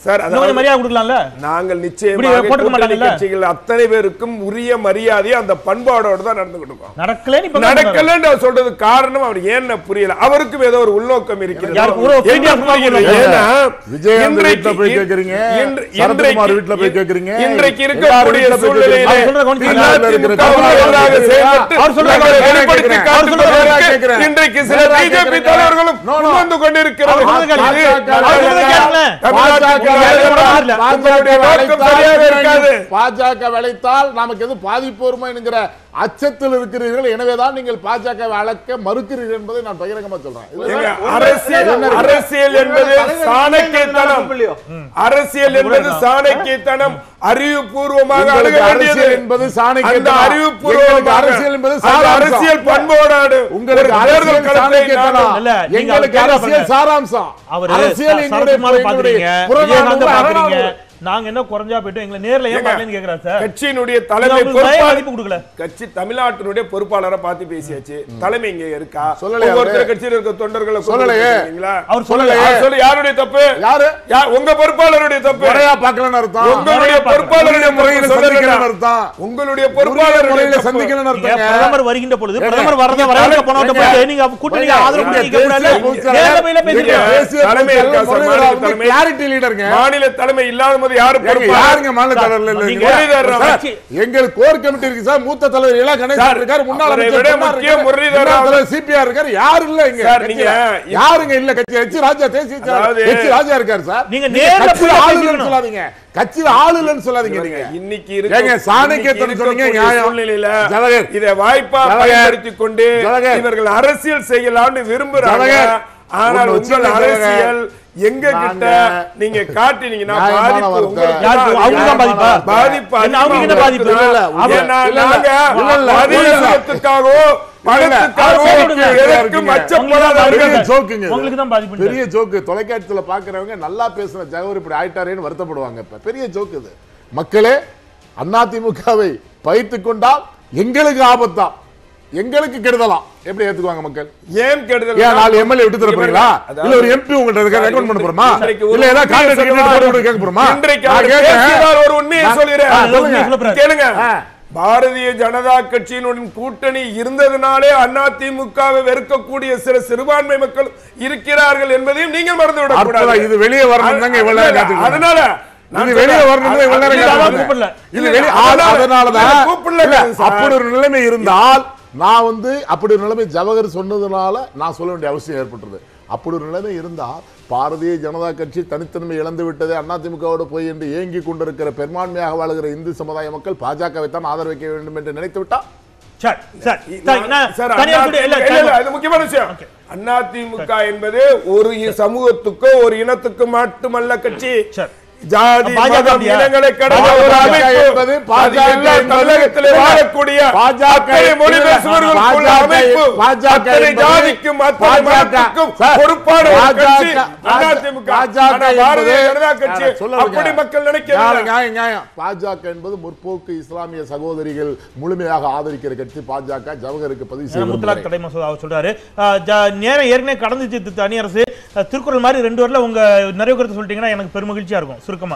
சார் இன்னும் கொஞ்சம் மரியாதை கொடுக்கலாம்ல நாங்கள் இப்படி நிச்சயமாக போட்டுக்க கூட்டணி மாட்டாங்கல்ல? கட்சிகள் அத்தனை பேருக்கும் உரிய மரியாதையை அந்த பண்பாடோடு தான் நடந்துகிட்டு இருக்கோம் நடக்கலன்னு இப்ப நடக்கலன்னு அவர் சொல்றது காரணம் அவர் ஏன்னு புரியல அவருக்கும் ஏதோ ஒரு உள்நோக்கம் இருக்கிறது யாருக்கு ஒரு என்று opinion புரிகிறது. புரியல. ஏன்னா, விஜயகாந்த் இன்றைக்கு- வீட்டுல போய் கேக்குறீங்க, இன்று- சரத்குமார் இன்றைக்கு- வீட்டுல போய் கேக்குறீங்க, இன்றைக்கு எல்லார் இருக்கக்கூடிய வீட்டுல போய் சூழ்நிலையிலே அவர் சொல்றத கவனிச்சீங்களா? அதிமுக அவர் ஒன்றாக சொல்றத செயல்பட்டு அவர் சொல்றத தங்களை கேக்குறேன். வெளிப்படுத்தி அவர் காட்டுக் சொல்றத கொள்வதற்கு கேக்குறேன். இன்றைக்கு சில நேரா பிஜேபி கேக்குறேன். தலைவர்களும் No, no. உணர்ந்து கொண்டிருக்கிறார்கள் அவர் சொல்றத கேளுங்க. இது அவர் சொல்றத கேளுங்களேன். தமிழ்நாட்டுக்கு பாஜக உங்களுடைய நோக்கம் சரியாக இருக்காது பாஜக வளைத்தால் நமக்கு எது பாதிப்பு வருமோ என்கிற அச்சத்தில் இருக்கிறீர்கள் எனவேதான் நீங்கள் பாஜக வளர்க்க மறுக்கிறீர்கள் என்பதை நான் பகிரங்கமா சொல்றேன் இது- ஏங்க, அரசியல் அரசியல் என்பது சாணக்கியத்தனம் அரசியல் என்பது சாணக்கியத்தனம் அறிவுபூர்வமாக அணுக உங்களுக்கு வேண்டியது அரசியல் என்பது சாணக்கியத்தனம். அந்த அறிவுபூர்வமாக எங்களுக்கு அரசியல் என்பது அந்த சாராம்சம். அரசியல் பண்போடாடு உங்களுக்கு ஒரு தேர்தல் அரசியல் களத்தை சாணக்கியத்தனம். நாங்கள் இல்ல, நீங்க எங்களுக்கு அவர் அரசியல் கேட்க சாராம்சம் அவரு அரசியல் எங்களுடைய சரத்குமார் பாக்குறீங்க புறநானூறு, விஜயகாந்த் பாக்குறீங்க அறநானூறு. நாங்க என்ன குறைஞ்சா போயிட்டோம் எங்களை நேர்ல ஏன் ஏங்க, பாக்கலன்னு கேக்குறாரு சார் கட்சியினுடைய நீங்க தலைமை அவங்களுக்கு பய பொறுப்பாளர் மதிப்பு கொடுக்கல கட்சி தமிழ்நாட்டினுடைய பொறுப்பாளரை பார்த்து பேசியாச்சு தலைமை இங்க இருக்கா சொல்லலையா ஒவ்வொருத்தர் அவரு? கட்சியில் இருக்க தொண்டர்களை கொண்டு சொல்லலையே. வச்சிருக்கீங்களா? அவர் சொல்லலையே. சொல்லலையே சொல்லு யாருடைய தப்பு யாரு யா- உங்க பொறுப்பாளருடைய தப்பு முறையா பார்க்கலன்னு அர்த்தம் உங்களுடைய முறையா பொறுப்பாளருடைய உரிய முறையில தப்பு சொல்லலையா? சந்திக்கலன்னு அர்த்தம் உங்களுடைய உரிய பொறுப்பாளருடைய முறையில தப்பு. சந்திக்கலன்னு நீங்க அர்த்தங்க பிரதமர் வருகின்ற பொழுது ஏங்க, பிரதமர் வரத நீங்க வரவேற்க தலை- போனவங்க ஏங்க, போய் நீங்க கூட்டணிக்கு ஏங்க, ஆதரவு ஏங்க, தெரிவிக்க கூடாது தேசிய பொதுச்செயலாளர், நேர்ல போயில பேசுறீங்க ஏங்க, தேசிய தலைமை பொதுச்செயலாளர் இருக்கா சார், முரளிதரன் மாநில வந்து தலைமை? clarity leaderங்க. மாநில தலைமை இல்லாத போது யாரு ஏங்க, பொறுப்பாளர்? யாருங்க மாநில தலைவர் இல்ல, நீங்க இல்ல. முரளிதரன் சார், கட்சி- எங்களுக்கு கோர் கமிட்டி இருக்கு சார் மூத்த தலைவர் இளா கணேசன் சார், இருக்காரு முன்னாள் அவரை அமைச்சர் விட பொன்னார் முக்கியம் இருக்காரு, முரளிதரன் முன்னாள் தலைவர் சிபிஆர் இருக்காரு யாரு இல்ல இங்க சார், கட்சியில? நீங்க- யாருங்க இல்ல கட்சி எச் ராஜா தேசிய அதாவது- எச் ராஜா இருக்காரு சார் நீங்க நேர்ல கட்சியில போய் ஆளு பேசிக்கணும். இல்லைன்னு சொல்லாதீங்க கட்சியில ஆளு இல்லைன்னு சொல்லாதீங்க நீங்க இன்னைக்கு இருக்க- ஏங்க, சாணக்கியத்தனம் இன்னைக்கு சொன்னீங்க, இருக்கக்கூடிய நியாயம். சூழ்நிலையில ஜவஹர். இதை வாய்ப்பா ஜவஹர். பயன்படுத்திக் கொண்டு ஜவஹர். இவர்கள் அரசியல் செய்யலாம்னு விரும்புறாங்க ஜவஹர். ஆனால் ஒண்ணு உங்கள் வச்சுக்கோங்க, அரசியல் எங்க கிட்ட நாங்க- நீங்க காட்டினீங்கன்னா நியாயமான பாதிப்பு வார்த்தை. உங்களுக்கு யாருக்கு? தான் அவங்க தான் பாதிப்பா? பாதிப்பு என்ன, அவங்களுக்கு என்ன அதிகமா பாதிப்பு? இருக்குதா? இல்ல, இல்ல, ஏன்னா இல்ல, இல்ல, நாங்க இல்ல, இல்ல, அதிகாரத்துக்காகவோ பணத்துக்காகவோ இல்ல, இல்ல, எதற்கும் இல்ல, அச்சப்படாதவர்கள் பெரிய ஜோக்குங்க இது. உங்களுக்கு தான் பாதிப்பு பெரிய ஜோக்கு தொலைக்காட்சியில பாக்குறவங்க நல்லா பேசுன ஜகவர் இப்படி ஆயிட்டாரேன்னு வருத்தப்படுவாங்க இப்ப பெரிய ஜோக்கு இது மக்களே அதிமுகவை பயிர்த்து கொண்டால் எங்களுக்கு ஆபத்தா எங்களுக்கு கெடுதலாம் எப்படி ஏத்துக்குவாங்க மக்கள் ஏன் கெடுதல் ஏன் நாலு எம்எல்ஏ விட்டு தர போறீங்களா அதாவது- இல்ல ஒரு எம்பி உங்கள்ட்ட இருக்க ரெக்கமெண்ட் பண்ண போறோமா இன்றைக்கு ஒரு இல்ல ஏதாவது உண்மையை கான்ட்ராக்ட் சொல்லலாம். போட்டு கேட்க போறோமா இன்றைக்கு நான் அவர் கேட்கிறேன். பேசியதால் ஒரு உண்மையை நான்- சொல்கிறேன். ஆ, சொல்லுங்க. சொல்லுங்க. கேளுங்க ஆ. பாரதிய ஜனதா கட்சியினுடன் கூட்டணி இருந்ததுனாலே அதிமுகவை வெறுக்கக்கூடிய சில சிறுபான்மை மக்கள் இருக்கிறார்கள் என்பதையும் நீங்கள் மறந்துவிடக் அற்புதம். கூடாது இது வெளியே வரணும் தாங்க இவ்வளவு நேரம் காத்துக்கிட்டு அதனால நான் இது வெளியே சொல்றேன். வரணும் தான் இவ்வளவு நேரம் அது- அதான் காத்துக்கிட்டு கூப்பிடல. இது இல்ல, வெளியே அதனால- அதனாலதான் இல்ல, கூப்பிடல இல்ல, சார். அப்படி ஒரு நிலைமை இருந்தால் நான் வந்து அப்படி ஒரு நிலைமை ஜவஹர் சொன்னதுனால நான் சொல்ல வேண்டிய அவசியம் ஏற்பட்டது அப்படி ஒரு நிலைமை இருந்தால் பாரதிய ஜனதா கட்சி தனித்தன்மை இழந்து விட்டது அதிமுகவோடு போய் என்று ஏங்கி கொண்டிருக்கிற பெரும்பான்மையாக வாழுகிற இந்து சமுதாய மக்கள் பாஜகவை தான் ஆதரவிக்க வேண்டும் என்று நினைத்து விட்டா சார் சார் நான்- சார், நான் சார், தனியார் கூட- இல்ல, இல்ல, இல்ல, இது முக்கியமான விஷயம் அதிமுக என்பது ஒரு இ- சமூகத்துக்கோ ஒரு இனத்துக்கு மட்டுமல்ல கட்சி சார். ஜாதி பாஜக மதம் அப்படியா? இனங்களை கடந்த ஒரு பாஜக அமைப்பு என்பது அது பாஜக எல்லா என்பது தமிழகத்திலே இல்ல. வாழக்கூடிய பாஜக அத்தனை மொழி இல்ல. பேசுபவர்களுக்குள்ள பாஜக அமைப்பு பாஜக அத்தனை என்பது ஜாதிக்கும் அத்தனை பாஜக மதத்துக்கும் சார், பொறுப்பான ஒரு பாஜக கட்சி பாஜக அதிமுக பாஜக ஆனா பாரதிய என்பது- ஜனதா கட்சி நான் சொல்ல அப்படி விடுங்க. மக்கள் நியாயம், நினைக்கிறாங்க நியாயம், நியாயம். பாஜக என்பது முற்போக்கு இஸ்லாமிய சகோதரிகள் முழுமையாக ஆதரிக்கிற கட்சி பாஜக ஜவஹருக்கு பதிவு செய்ய முத்தலாக் விரும்புகிறேன். தடை மசோதா அவர் சொல்றாரு அஹ், ஜ- நேரம் ஏற்கனவே கடந்துச்சு தி- தனி அரசு அஹ், திருக்குறள் மாதிரி ரெண்டு வரல உங்க நிறைவு கருத்து சொல்லிட்டீங்கன்னா எனக்கு பெருமகிழ்ச்சியா இருக்கும் சுருக்கமா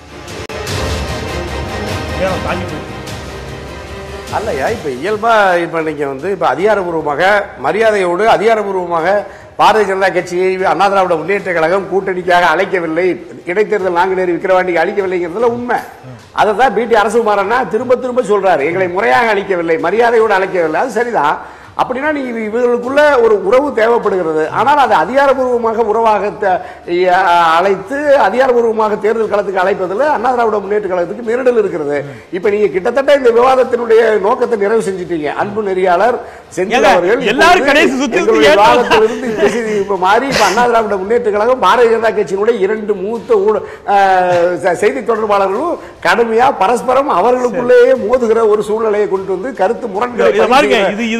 நேரம் தாங்கி போயிடுச்சு. அல்லையா இப்போ இயல்பா இப்போ நீங்க வந்து இப்போ அதிகாரபூர்வமாக மரியாதையோடு அதிகாரபூர்வமாக பாரதிய ஜனதா கட்சியை அண்ணா திராவிட முன்னேற்ற கழகம் கூட்டணிக்காக அழைக்கவில்லை இடைத்தேர்தல் நாங்குநேரி விக்கிரவாண்டிக்கு அளிக்கவில்லைங்கிறதுல உண்மை அதை தான் பிடி அரசுமாறன்னா திரும்ப திரும்ப சொல்றாரு எங்களை முறையாக அளிக்கவில்லை மரியாதையோடு அழைக்கவில்லை அது சரிதான் அப்படின்னா நீ இது இவர்களுக்குள்ள ஒரு உறவு தேவைப்படுகிறது ஆனால் அது அதிகாரபூர்வமாக உறவாக த- இ- அழைத்து அதிகாரபூர்வமாக தேர்தல் களத்துக்கு அழைப்பதில் அண்ணா திராவிட முன்னேற்ற கழகத்துக்கு மீறல் இருக்கிறது இப்ப நீங்க கிட்டத்தட்ட இந்த விவாதத்தினுடைய நோக்கத்தை நிறைவு செஞ்சிட்டீங்க அன்பு நெறியாளர் செந்தில் ஏங்க, அவர்கள் எல்லாரும் இப்போது கடைசி சுத்தி எங்களுடைய சுத்தி ஏற்பாடு விவாதத்திலிருந்து இந்த செய்தி இப்ப மாறி இப்ப அண்ணா திராவிட முன்னேற்ற கழகம் பாரதிய ஜனதா கட்சியினுடைய இரண்டு மூத்த ஊட- அஹ், ச- செய்தி தொடர்பாளர்களும் கடுமையா பரஸ்பரம் அவர்களுக்குள்ளேயே மோதுகிற ஒரு சூழ்நிலையை கொண்டு வந்து கருத்து முரண்களை இதை பாருங்க, பதிவு இது செய்கிற இதுக்கு நிலைக்கு கொண்டு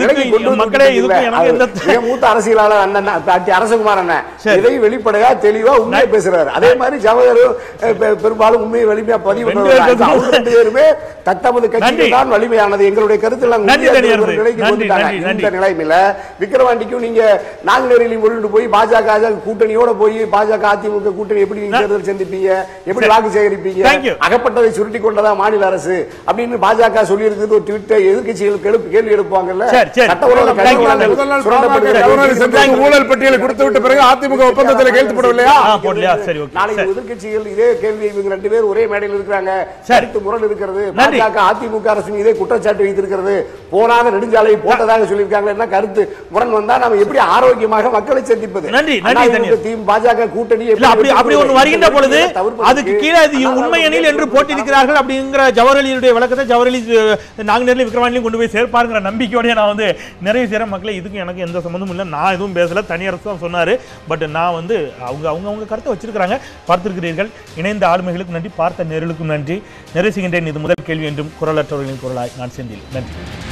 வந்து மக்களே விட்டுட்டீங்கல்ல. இதுக்கு எனக்கு எந்த அவர் மிக மூத்த அரசியலாளர் அண்ணன் டாக்டர் அரசகுமார் அண்ணன் சரி. இதை வெளிப்படையா தெளிவா உண்மையை பேசுறாரு அதே மாதிரி ஜவஹரும் அஹ், பெ- பெரும்பாலும் உண்மையை வலிமையா பதிவு ரெண்டு பண்றவர் பேருக்கும் அவங்க ரெண்டு பேருமே தத்தமது நன்றி. கட்சிகள் தான் வலிமையானது எங்களுடைய கருத்து நாங்க நன்றி, உறுதியா தனியார் ஒரு நிலைக்கு நன்றி, வந்துட்டாங்க. நன்றி, நன்றி. இந்த நிலைமையில விக்கிரவாண்டிக்கும் நீங்க நாங்குநேரிலையும் கொண்டு போய் பாஜக கூட்டணியோட போய் பாஜக அதிமுக கூட்டணி எப்படி நீங்க தேர்தல் சந்திப்பீங்க எப்படி சரி. வாக்கு சேகரிப்பீங்க Thank you. அகப்பட்டதை சுருட்டி கொண்டதா மாநில அரசு அப்படின்னு பாஜக சொல்லி இருக்குது ஒரு ட்விட்டர் எதிர்க்கட்சிகள் எழுப்பு கேள்வி எழுப்புவாங்கல்ல சரி, சரி. சட்டவிரோத Thank you. கனிமவளங்கள் முதல் நாள் சுரண்டப்படுகிற கவர்னர் கேள்வி சென்றாங்க ஊழல் பட்டியலை கொடுத்து விட்ட பிறகு அதிமுக ஒப்பந்தத்தில் கையெழுத்து போடவில்லையா ஆ, போடலையா? சரி, okay. நாளைக்கு சரி. எதிர்க்கட்சிகள் இதே கேள்வி இவங்க ரெண்டு பேர் ஒரே மேடையில் இருக்கிறாங்க சரி. கருத்து முரண் இருக்கிறது நன்றி. பாஜக அதிமுக அரசு இதே குற்றச்சாட்டு வைத்திருக்கிறது போனாத நெடுஞ்சாலை போட்டதாக சொல்லியிருக்காங்க என்ன கருத்து முரண் வந்தா நாம எப்படி ஆரோக்கியமாக மக்களை சந்திப்பது நன்றி, நன்றி, அதிமுக, தனியார். திமுக, பாஜக கூட்டணி இல்ல அப்படி அப்படி ஒண்ணு வருகின்ற பொழுது தவிர்ப்பதற்கு அதுக்கு கீழே இது உண்மை எனில் என்று போட்டிருக்கிறார்கள் அப்படிங்கிற ஜவஹர்லியுடைய விளக்கத்தை ஜவஹர்லி நாங்குநேரில் விக்ரவாண்டிலையும் கொண்டு போய் சேர்ப்பாருங்கிற நம்பிக்கையோடய நான் வந்து நிறைய சேர மக்களை இதுக்கு எனக்கு எந்த சம்மந்தமும் இல்லை நான் எதுவும் பேசல தனியரசு தான் சொன்னாரு பட் நான் வந்து அவங்க அவங்க அவங்க கருத்தை வச்சிருக்கிறாங்க பார்த்திருக்கிறீர்கள் இணைந்த ஆளுமைகளுக்கு நன்றி பார்த்த நேர்களுக்கும் நன்றி நிறைவு செய்கின்றேன் இது முதல் கேள்வி என்றும் குரலற்றவர்களின் குரலாய் நான் செந்தில் நன்றி